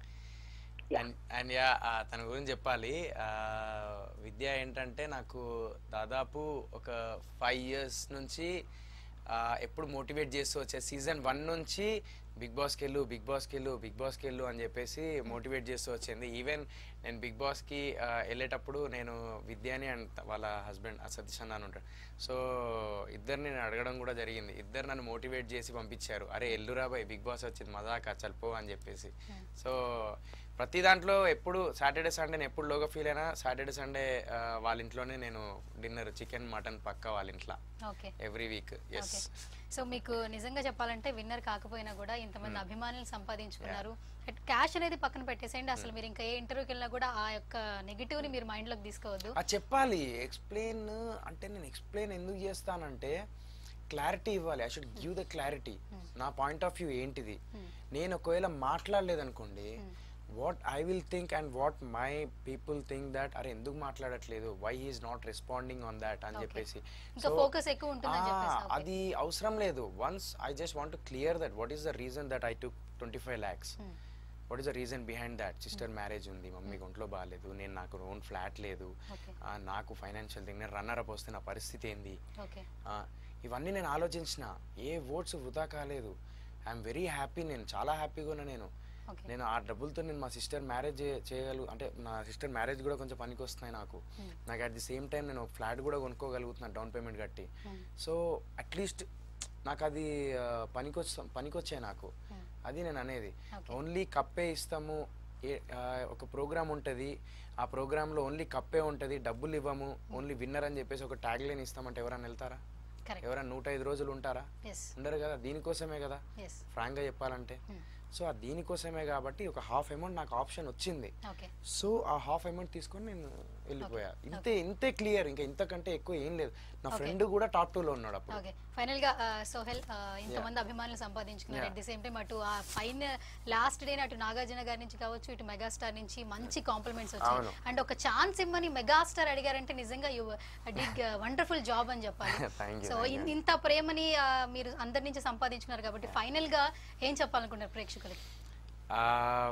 and and yeah తన గురించి చెప్పాలి ఆ, విద్య ఏంటంటే నాకు దాదాపు ఒక ఫైవ్ ఇయర్స్ నుంచి ఆ, ఎప్పుడు మోటివేట్ చేస్తూ వచ్చే సీజన్ వన్ నుంచి బిగ్ బాస్కి వెళ్ళు బిగ్ బాస్కి వెళ్ళు బిగ్ బాస్కి వెళ్ళు అని చెప్పేసి మోటివేట్ చేస్తూ వచ్చింది ఈవెన్ నేను బిగ్ బాస్కి వెళ్ళేటప్పుడు నేను విద్యాని అండ్ వాళ్ళ హస్బెండ్ సతీష్ అన్న అని ఉంటాడు సో ఇద్దరిని నేను అడగడం కూడా జరిగింది ఇద్దరు నన్ను మోటివేట్ చేసి పంపించారు అరే ఎల్లురా బాయ్ బిగ్ బాస్ వచ్చింది మజాకా చల్పో అని చెప్పేసి సో ప్రతి దాంట్లో ఎప్పుడు సాటర్డే సండే నేను ఎప్పుడు లోగా ఫీల్ అయినా సాటర్డే సండే వాళ్ళ ఇంట్లోనే నేను డిన్నర్ చికెన్ మటన్ పక్కా వాళ్ళ ఇంట్లో okay every week yes okay so మీకు నిజంగా చెప్పాలంటే విన్నర్ కాకపోయినా కూడా ఇంతమంది అభిమానులు సంపాదించుకున్నారు క్యాష్ అనేది పక్కన పెట్టేసేయండి అసలు మీరు ఇంకా ఏ ఇంటర్వ్యూకి వెళ్ళినా కూడా ఆ యొక్క నెగిటివ్ ని మీరు మైండ్ లోకి తీసుకోవద్దు అది చెప్పాలి ఎక్స్ప్లెయిన్ అంటే నేను ఎక్స్ప్లెయిన్ ఎందుకు చేస్తానంటే క్లారిటీ ఇవ్వాలి I should give the clarity నా పాయింట్ ఆఫ్ వ్యూ ఏంటిది నేను ఒకవేళ మాట్లాడలేదనుకోండి what I will think and what my people think that అరే ఎందుకు మాట్లాడట్లేదు why is not responding on that అని Okay. చెప్పేసి ఇంకా So, focus ఎక్కువ ఉంటుందని ఆ, చెప్పేసి, okay. అది అవసరం లేదు once I just want to clear that what is the reason that I took twenty five lakhs what is the reason behind that sister marriage ఉంది మమ్మీకి ఒంట్లో బాగాలేదు నేను నాకు ఓన్ ఫ్లాట్ లేదు Okay. ఆ, నాకు ఫైనాన్షియల్ థింగ్ నేను రన్నర్ అప్ వస్తే నా పరిస్థితి ఏంది ఓకే ఆ, ఇవన్నీ నేను ఆలోచించిన ఏ ఓట్స్ వృధా కాలేదు ఐఎమ్ వెరీ హ్యాపీ నేను చాలా హ్యాపీగా ఉన్నా నేను ఓకే నేను ఆ డబ్బులతో నేను మా సిస్టర్ మ్యారేజ్ చేయగలు అంటే నా సిస్టర్ మ్యారేజ్ కూడా కొంచెం పనికి వస్తున్నాయి నాకు నాకు అట్ ది సేమ్ టైం నేను ఫ్లాట్ కూడా కొనుక్కోగలుగుతున్నాను డౌన్ పేమెంట్ కట్టి సో అట్లీస్ట్ నాకు అది ఆ, పనికొచ్చ పనికొచ్చాయి నాకు అది నేను అనేది Okay. ఓన్లీ కప్పే ఇస్తాము ఏ- ఆ, ఒక ప్రోగ్రామ్ ఉంటుంది ఆ ప్రోగ్రాంలో ఓన్లీ కప్పే ఉంటుంది డబ్బులు ఇవ్వము ఓన్లీ విన్నర్ అని చెప్పేసి ఒక ట్యాగ్ లైన్ ఇస్తామంటే ఎవరైనా వెళ్తారా కరెక్ట్ ఎవరైనా నూట ఐదు రోజులు ఉంటారా ఎస్ ఉండరు కదా దీనికోసమే కదా ఎస్ ఫ్రాంక్గా చెప్పాలంటే సో ఆ దీనికోసమే కాబట్టి ఒక హాఫ్ అమౌంట్ నాకు ఆప్షన్ వచ్చింది ఓకే సో ఆ హాఫ్ అమౌంట్ తీసుకొని నేను వెళ్ళిపోయా ఇంతే ఇంతే క్లియర్ ఇంకా ఇంతకంటే ఎక్కువ ఏం లేదు నా ఫ్రెండ్ కూడా టాప్ టూ లో ఉన్నాడు అప్పుడు ఓకే ఫైనల్ గా ఆ, సోహెల్ ఆ, ఇంతమంది అభిమానులు సంపాదించుకున్నారు Yeah. At the same time అటు ఆ ఫైన్ లాస్ట్ డే అటు నాగార్జున గారి నుంచి కావచ్చు ఇటు మెగాస్టార్ నుంచి మంచి కాంప్లిమెంట్స్ వచ్చాయి అవును. అండ్ ఒక ఛాన్స్ ఇమ్మని మెగాస్టార్ అడిగారంటే నిజంగా యు డిగ్ వండర్ఫుల్ జాబ్ అని చెప్పాలి Thank you, so thank you. ఇంత ప్రేమని ఆ, మీరు అందరి నుంచి సంపాదించుకున్నారు కాబట్టి ఫైనల్ గా ఏం చెప్పాలనుకుంటారు ప్రేక్షకులకి ఆ,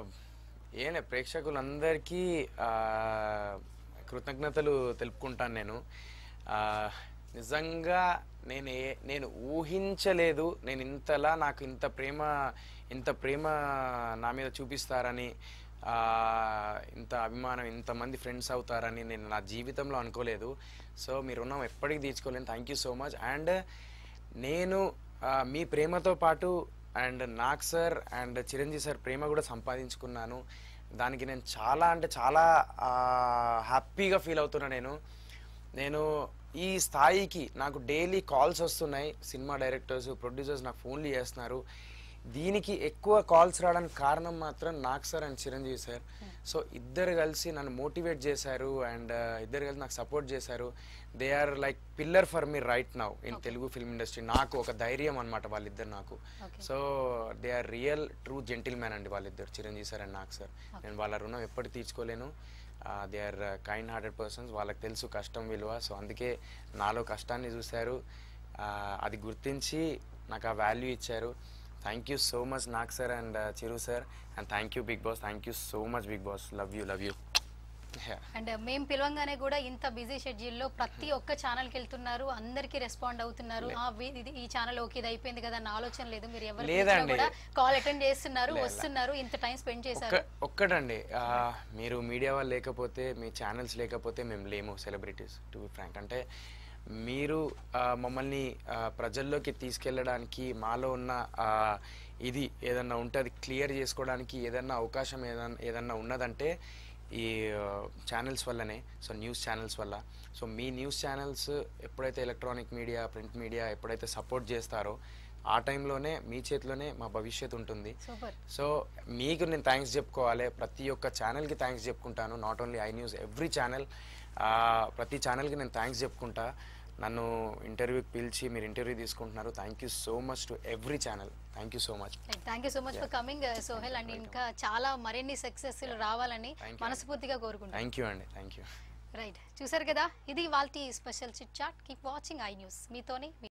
ఏనే ప్రేక్షకులందరికీ ఆ, కృతజ్ఞతలు తెలుపుకుంటాను నేను ఆ, నిజంగా నేను ఏ నేను ఊహించలేదు నేను ఇంతలా నాకు ఇంత ప్రేమ ఇంత ప్రేమ నా మీద చూపిస్తారని ఆ, ఇంత అభిమానం ఇంతమంది ఫ్రెండ్స్ అవుతారని నేను నా జీవితంలో అనుకోలేదు సో మీ రుణం ఎప్పటికీ తీర్చుకోలేను thank you so much and నేను ఆ, మీ ప్రేమతో పాటు and Nag sir and Chiranjeevi sir ప్రేమ కూడా సంపాదించుకున్నాను దానికి నేను చాలా అంటే చాలా హ్యాపీగా ఫీల్ అవుతున్నా నేను నేను ఈ స్థాయికి నాకు డైలీ కాల్స్ వస్తున్నాయి సినిమా డైరెక్టర్స్ ప్రొడ్యూసర్స్ నాకు ఫోన్లు చేస్తున్నారు దీనికి ఎక్కువ కాల్స్ రావడానికి కారణం మాత్రం Nag sir and Chiranjeevi sir so ఇద్దరు కలిసి నన్ను మోటివేట్ చేశారు అండ్ ఇద్దరు కలిసి నాకు సపోర్ట్ చేశారు they are like pillar for me right now in Telugu film industry నాకు ఒక ధైర్యం అనమాట వాళ్ళిద్దరు నాకు Okay. So they are real true gentleman అండి వాళ్ళిద్దరు Chiranjeevi sir and Nag sir నేను వాళ్ళ రుణం ఎప్పటి తీర్చుకోలేను they are kind hearted persons వాళ్ళకి తెలుసు కష్టం విలువ సో అందుకే నాలో కష్టాన్ని చూశారు Uh, అది గుర్తించి నాకు ఆ వాల్యూ ఇచ్చారు thank you so much Nag sir and Chiru sir and thank you Bigg Boss thank you so much Bigg Boss love you love you and మేము పిలవంగానే కూడా ఇంత బిజీ షెడ్యూల్లో ప్రతి ఒక్క ఛానల్కి వెళ్తున్నారు అందరికీ రెస్పాండ్ అవుతున్నారు ఆ, వీ- ఇది ఈ ఛానల్ ఓకే ఇది అయిపోయింది కదా అన్న ఆలోచన లేదు మీరు ఎవరు లేదండి. కూడా కాల్ అటెండ్ చేస్తున్నారు లే- లే. వస్తున్నారు ఇంత టైం స్పెండ్ ఒక్క చేశారు ఒక్కటండి ఆ, మీరు మీడియా వాళ్ళు లేకపోతే మీ ఛానల్స్ లేకపోతే మేము లేము సెలబ్రిటీస్ టు బి ఫ్రాంక్ అంటే మీరు ఆ, మమ్మల్ని ఆ, ప్రజల్లోకి తీసుకెళ్ళడానికి మాలో ఉన్న ఆ, ఇది ఏదన్నా ఉంటే అది క్లియర్ చేసుకోవడానికి ఏదన్నా అవకాశం ఏదన్నా ఏదన్నా ఉన్నదంటే ఈ ఛానల్స్ వల్లనే సో న్యూస్ ఛానల్స్ వల్ల సో మీ న్యూస్ ఛానల్స్ ఎప్పుడైతే ఎలక్ట్రానిక్ మీడియా ప్రింట్ మీడియా ఎప్పుడైతే సపోర్ట్ చేస్తారో ఆ టైంలోనే మీ చేతిలోనే మా భవిష్యత్తు ఉంటుంది సూపర్ సో మీకు నేను థ్యాంక్స్ చెప్పుకోవాలి ప్రతి ఒక్క ఛానల్కి థ్యాంక్స్ చెప్పుకుంటాను not only iNews every channel ప్రతి ఛానల్కి నేను థ్యాంక్స్ చెప్పుకుంటా నన్ను ఇంటర్వ్యూకి పిలిచి మీరు ఇంటర్వ్యూ తీసుకుంటున్నారు thank you so much to every channel thank you so much thank you so much for coming Sohel and ఇంకా చాలా మరిన్ని సక్సెస్ రావాలని Thank you. మనస్ఫూర్తిగా కోరుకుంటాను థ్యాంక్ యూ అండి థ్యాంక్ యూ రైట్ చూసారు కదా ఇది వాళ్ళ special chit chat keep watching iNews మీతోని